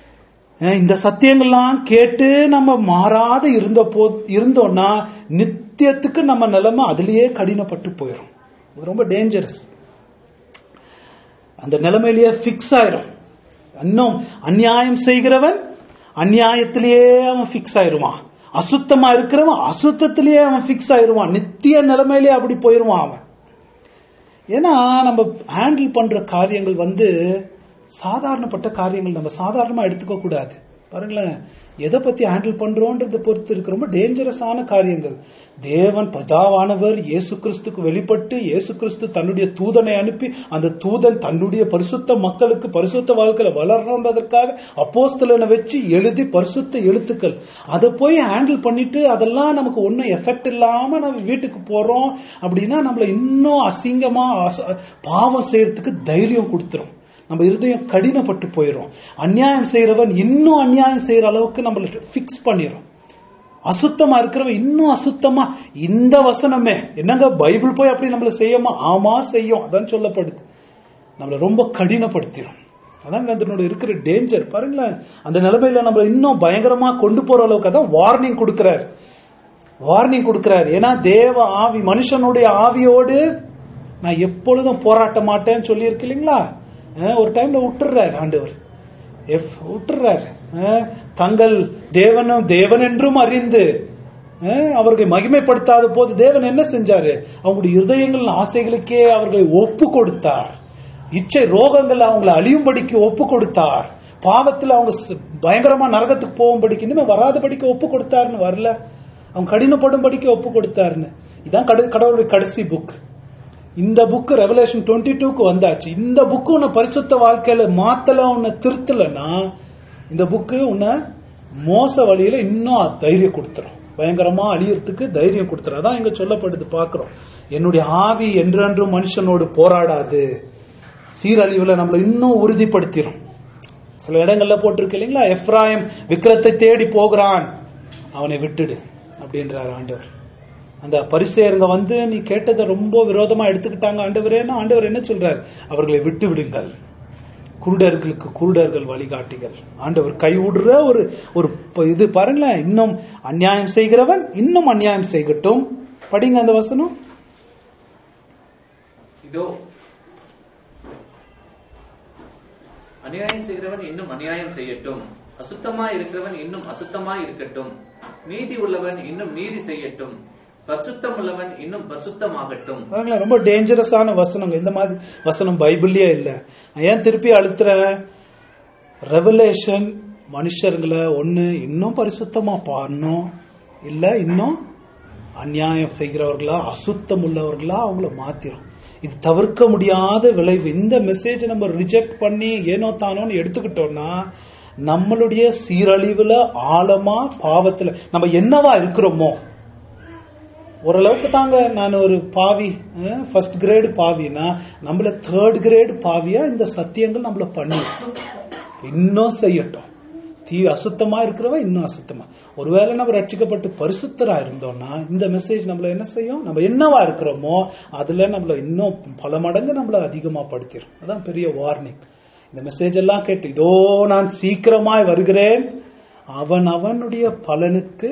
A: அஹ் இந்த சத்தியங்கள்லாம் கேட்டு நம்ம மாறாத இருந்த போ இருந்தோம்னா நித்தியத்துக்கு நம்ம நிலைமை அதுலயே கடினப்பட்டு போயிடும் இது ரொம்ப டேஞ்சரஸ் அந்த நிலைமையிலேயே ஃபிக்ஸ் ஆயிரும் இன்னும் அநியாயம் செய்கிறவன் அநியாயத்திலேயே அவன் ஃபிக்ஸ் ஆயிருவான் அசுத்தமா இருக்கிறவன் அசுத்தத்திலேயே அவன் ஃபிக்ஸ் ஆயிருவான் நித்திய நிலைமையிலேயே அப்படி போயிருவான் அவன் ஏன்னா நம்ம ஹேண்டில் பண்ற காரியங்கள் வந்து சாதாரணப்பட்ட காரியங்கள் நம்ம சாதாரணமா எடுத்துக்க கூடாது பாருங்களேன் எதை பத்தி ஹேண்டில் பண்றோன்றதை பொறுத்து இருக்கு ரொம்ப டேஞ்சரஸான காரியங்கள் தேவன் பதாவானவர் இயேசு கிறிஸ்துக்கு வெளிப்பட்டு இயேசு கிறிஸ்து தன்னுடைய தூதனை அனுப்பி அந்த தூதன் தன்னுடைய பரிசுத்த மக்களுக்கு பரிசுத்த வாழ்க்கையில வளரணுன்றதற்காக அப்போஸ்தலனை வச்சு எழுதி பரிசுத்த எழுத்துக்கள் அதை போய் ஹேண்டில் பண்ணிட்டு அதெல்லாம் நமக்கு ஒன்றும் எஃபெக்ட் இல்லாம நம்ம வீட்டுக்கு போறோம் அப்படின்னா நம்மள இன்னும் அசிங்கமா அச- பாவம் செய்யறதுக்கு தைரியம் கொடுத்துரும் நம்ம இருதயம் கடினப்பட்டு போயிடும் அநியாயம் செய்யறவன் இன்னும் அநியாயம் செய்யற அளவுக்கு நம்மள ஃபிக்ஸ் பண்ணிடும் அசுத்தமா இருக்கிறவன் இன்னும் அசுத்தமா இந்த வசனமே என்னங்க பைபிள் போய் அப்படி நம்மள செய்யுமா ஆமா செய்யும் அதான் சொல்லப்படுது நம்மள ரொம்ப கடினப்படுத்திடும் அதான் அதனோட இருக்கிற டேஞ்சர் பாருங்களேன் அந்த நிலைமையில நம்ம இன்னும் பயங்கரமா கொண்டு போற அளவுக்கு அதான் வார்னிங் கொடுக்கிறார் வார்னிங் கொடுக்கிறார் ஏன்னா தேவ ஆவி மனுஷனுடைய ஆவியோடு நான் எப்பொழுதும் போராட்ட மாட்டேன்னு சொல்லி இருக்கு இல்லைங்களா அஹ் ஒரு டைம்ல விட்டுறாரு ஆண்டவர் எஃப் விட்டுறாரு அஹ், தங்கள் தேவனும் தேவன் என்றும் அறிந்து அஹ், அவர்களை மகிமைப்படுத்தாத போது தேவன் என்ன செஞ்சாரு அவங்களுடைய இருதயங்கள் ஆசைகளுக்கே அவர்களை ஒப்பு கொடுத்தார் இச்சை ரோகங்கள் அவங்களை அழியும்படிக்கு ஒப்பு கொடுத்தார் பாவத்துல அவங்க ச- பயங்கரமா நரகத்துக்கு போகும்படிக்கு இனிமே வராதபடிக்கு ஒப்பு கொடுத்தாருன்னு வரல அவங்க கடினப்படும்படிக்கு ஒப்பு கொடுத்தாருன்னு இதான் கட- கடவுளுடைய கடைசி புக் இந்த புக் ரெவலேஷன் டுவெண்ட்டி டூக்கு வந்தாச்சு இந்த புக்கு உன்னை பரிசுத்த வாழ்க்கையில மாத்தல உன்னை திருத்தலன்னா இந்த புக்கு உன்னை மோச வழியில இன்னும் தைரியம் கொடுத்துரும் பயங்கரமா அழியறதுக்கு தைரியம் கொடுத்துரும் அதான் இங்க சொல்லப்படுது பாக்குறோம் என்னுடைய ஆவி என்றென்றும் மனுஷனோடு போராடாது சீரழிவுல நம்மள இன்னும் உறுதிப்படுத்திடும் சில இடங்கள்ல போட்டிருக்கு இல்லைங்களா எஃப்ராயம் விக்கிரத்தை தேடி போகிறான் அவனை விட்டுடு அப்படின்றார் ஆண்டவர் அந்த பரிசேருங்க வந்து நீ கேட்டதை ரொம்ப விரோதமா எடுத்துக்கிட்டாங்க ஆண்டவரேன்னா ஆண்டவர் என்ன சொல்றார் அவர்களை விட்டு விடுங்கள் குருடர்களுக்கு குருடர்கள் வழிகாட்டிகள் ஆண்டவர் கைவிடுற ஒரு ஒரு ப- இது பாருங்களேன் இன்னும் அநியாயம் செய்கிறவன் இன்னும் அநியாயம் செய்யட்டும் படிங்க அந்த வசனம்
C: இதோ அநியாயம் செய்கிறவன் இன்னும் அநியாயம் செய்யட்டும் அசுத்தமாய் இருக்கிறவன் இன்னும் அசுத்தமாய் இருக்கட்டும் நீதி உள்ளவன் இன்னும் நீதி செய்யட்டும் பரிசுத்தம் உள்ளவன் இன்னும் பரிசுத்தமாகட்டும்
A: பாருங்களேன் ரொம்ப டேஞ்சரஸான வசனங்க இந்த மாதிரி வசனம் பைபிள்லயே இல்ல நான் ஏன் திருப்பி அழுத்துறேன் ரெவலேஷன் மனுஷர்களை ஒண்ணு இன்னும் பரிசுத்தமா பாடணும் இல்ல இன்னும் அநியாயம் செய்கிறவர்களா அசுத்தம் உள்ளவர்களா அவங்கள மாத்திரும் இது தவிர்க்க முடியாத விளைவு இந்த மெசேஜ் நம்ம ரிஜெக்ட் பண்ணி ஏனோ தானோன்னு எடுத்துக்கிட்டோம்னா நம்மளுடைய சீரழிவுல ஆழமா பாவத்துல நம்ம என்னவா இருக்கிறோமோ ஓரளவுக்கு தாங்க நான் ஒரு பாவி ஃபர்ஸ்ட் கிரேடு பாவினா நம்மள தேர்ட் கிரேடு பாவியா இந்த சத்தியங்கள் நம்மள பண்ணி இன்னும் செய்யட்டும் தீ அசுத்தமா இருக்கிறவ இன்னும் அசுத்தமா ஒருவேளை நம்ம ரட்சிக்கப்பட்டு பரிசுத்தரா இருந்தோம்னா இந்த மெசேஜ் நம்மள என்ன செய்யும் நம்ம என்னவா இருக்கிறோமோ அதுல நம்மள இன்னும் பல மடங்கு நம்மள அதிகமா படுத்திடும் அதான் பெரிய வார்னிங் இந்த மெசேஜ் எல்லாம் கேட்டு இதோ நான் சீக்கிரமாய் வருகிறேன் அவன் அவனுடைய பலனுக்கு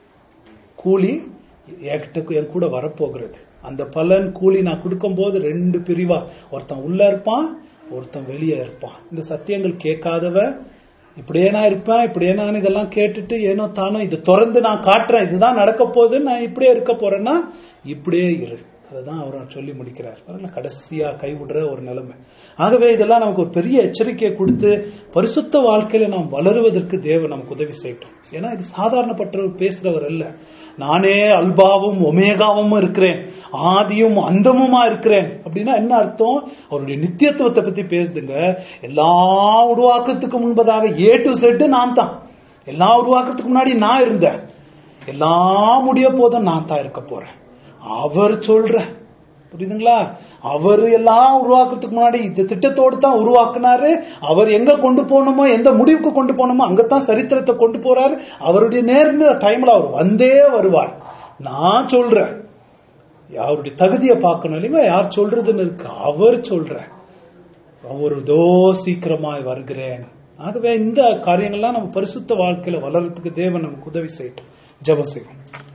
A: கூலி என்கிட்ட என் கூட வரப்போகிறது அந்த பலன் கூலி நான் கொடுக்கும்போது ரெண்டு பிரிவா ஒருத்தன் உள்ள இருப்பான் ஒருத்தன் வெளியே இருப்பான் இந்த சத்தியங்கள் கேட்காதவ இப்படியே நான் இருப்பேன் இப்படியே நான் இதெல்லாம் கேட்டுட்டு ஏனோ தானோ இது திறந்து நான் காட்டுறேன் இதுதான் நடக்க போகுது நான் இப்படியே இருக்க போறேன்னா இப்படியே இரு அதுதான் அவர் சொல்லி முடிக்கிறார் பாருங்க கடைசியா கைவிடுற ஒரு நிலைமை ஆகவே இதெல்லாம் நமக்கு ஒரு பெரிய எச்சரிக்கையை கொடுத்து பரிசுத்த வாழ்க்கையில நாம் வளருவதற்கு தேவன் நமக்கு உதவி செய்யட்டும் ஏன்னா இது சாதாரணப்பட்டவர் பேசுறவர் அல்ல நானே அல்பாவும் ஒமேகாவும் இருக்கிறேன் ஆதியும் அந்தமுமா இருக்கிறேன் அப்படின்னா என்ன அர்த்தம் அவருடைய நித்தியத்துவத்தை பத்தி பேசுதுங்க எல்லா உருவாக்கத்துக்கு முன்பதாக ஏ டு செட்டு நான் தான் எல்லா உருவாக்கத்துக்கு முன்னாடி நான் இருந்தேன் எல்லாம் முடிய போதும் நான் தான் இருக்க போறேன் அவர் சொல்ற புரியுதுங்களா அவர் எல்லாம் உருவாக்குறதுக்கு முன்னாடி இந்த திட்டத்தோடு தான் உருவாக்குனாரு அவர் எங்க கொண்டு போகணுமோ எந்த முடிவுக்கு கொண்டு போகணுமோ அங்கதான் சரித்திரத்தை கொண்டு போறாரு அவருடைய நேர்ந்த டைம்ல அவர் வந்தே வருவார் நான் சொல்றேன் அவருடைய தகுதியை பார்க்கணும் இல்லைங்களா யார் சொல்றதுன்னு இருக்கு அவர் சொல்ற அவர் தோ சீக்கிரமாய் வருகிறேன் ஆகவே இந்த காரியங்கள்லாம் நம்ம பரிசுத்த வாழ்க்கையில வளர்றதுக்கு தேவன் நமக்கு உதவி செய்யட்டும் ஜெபம் செய்வோம்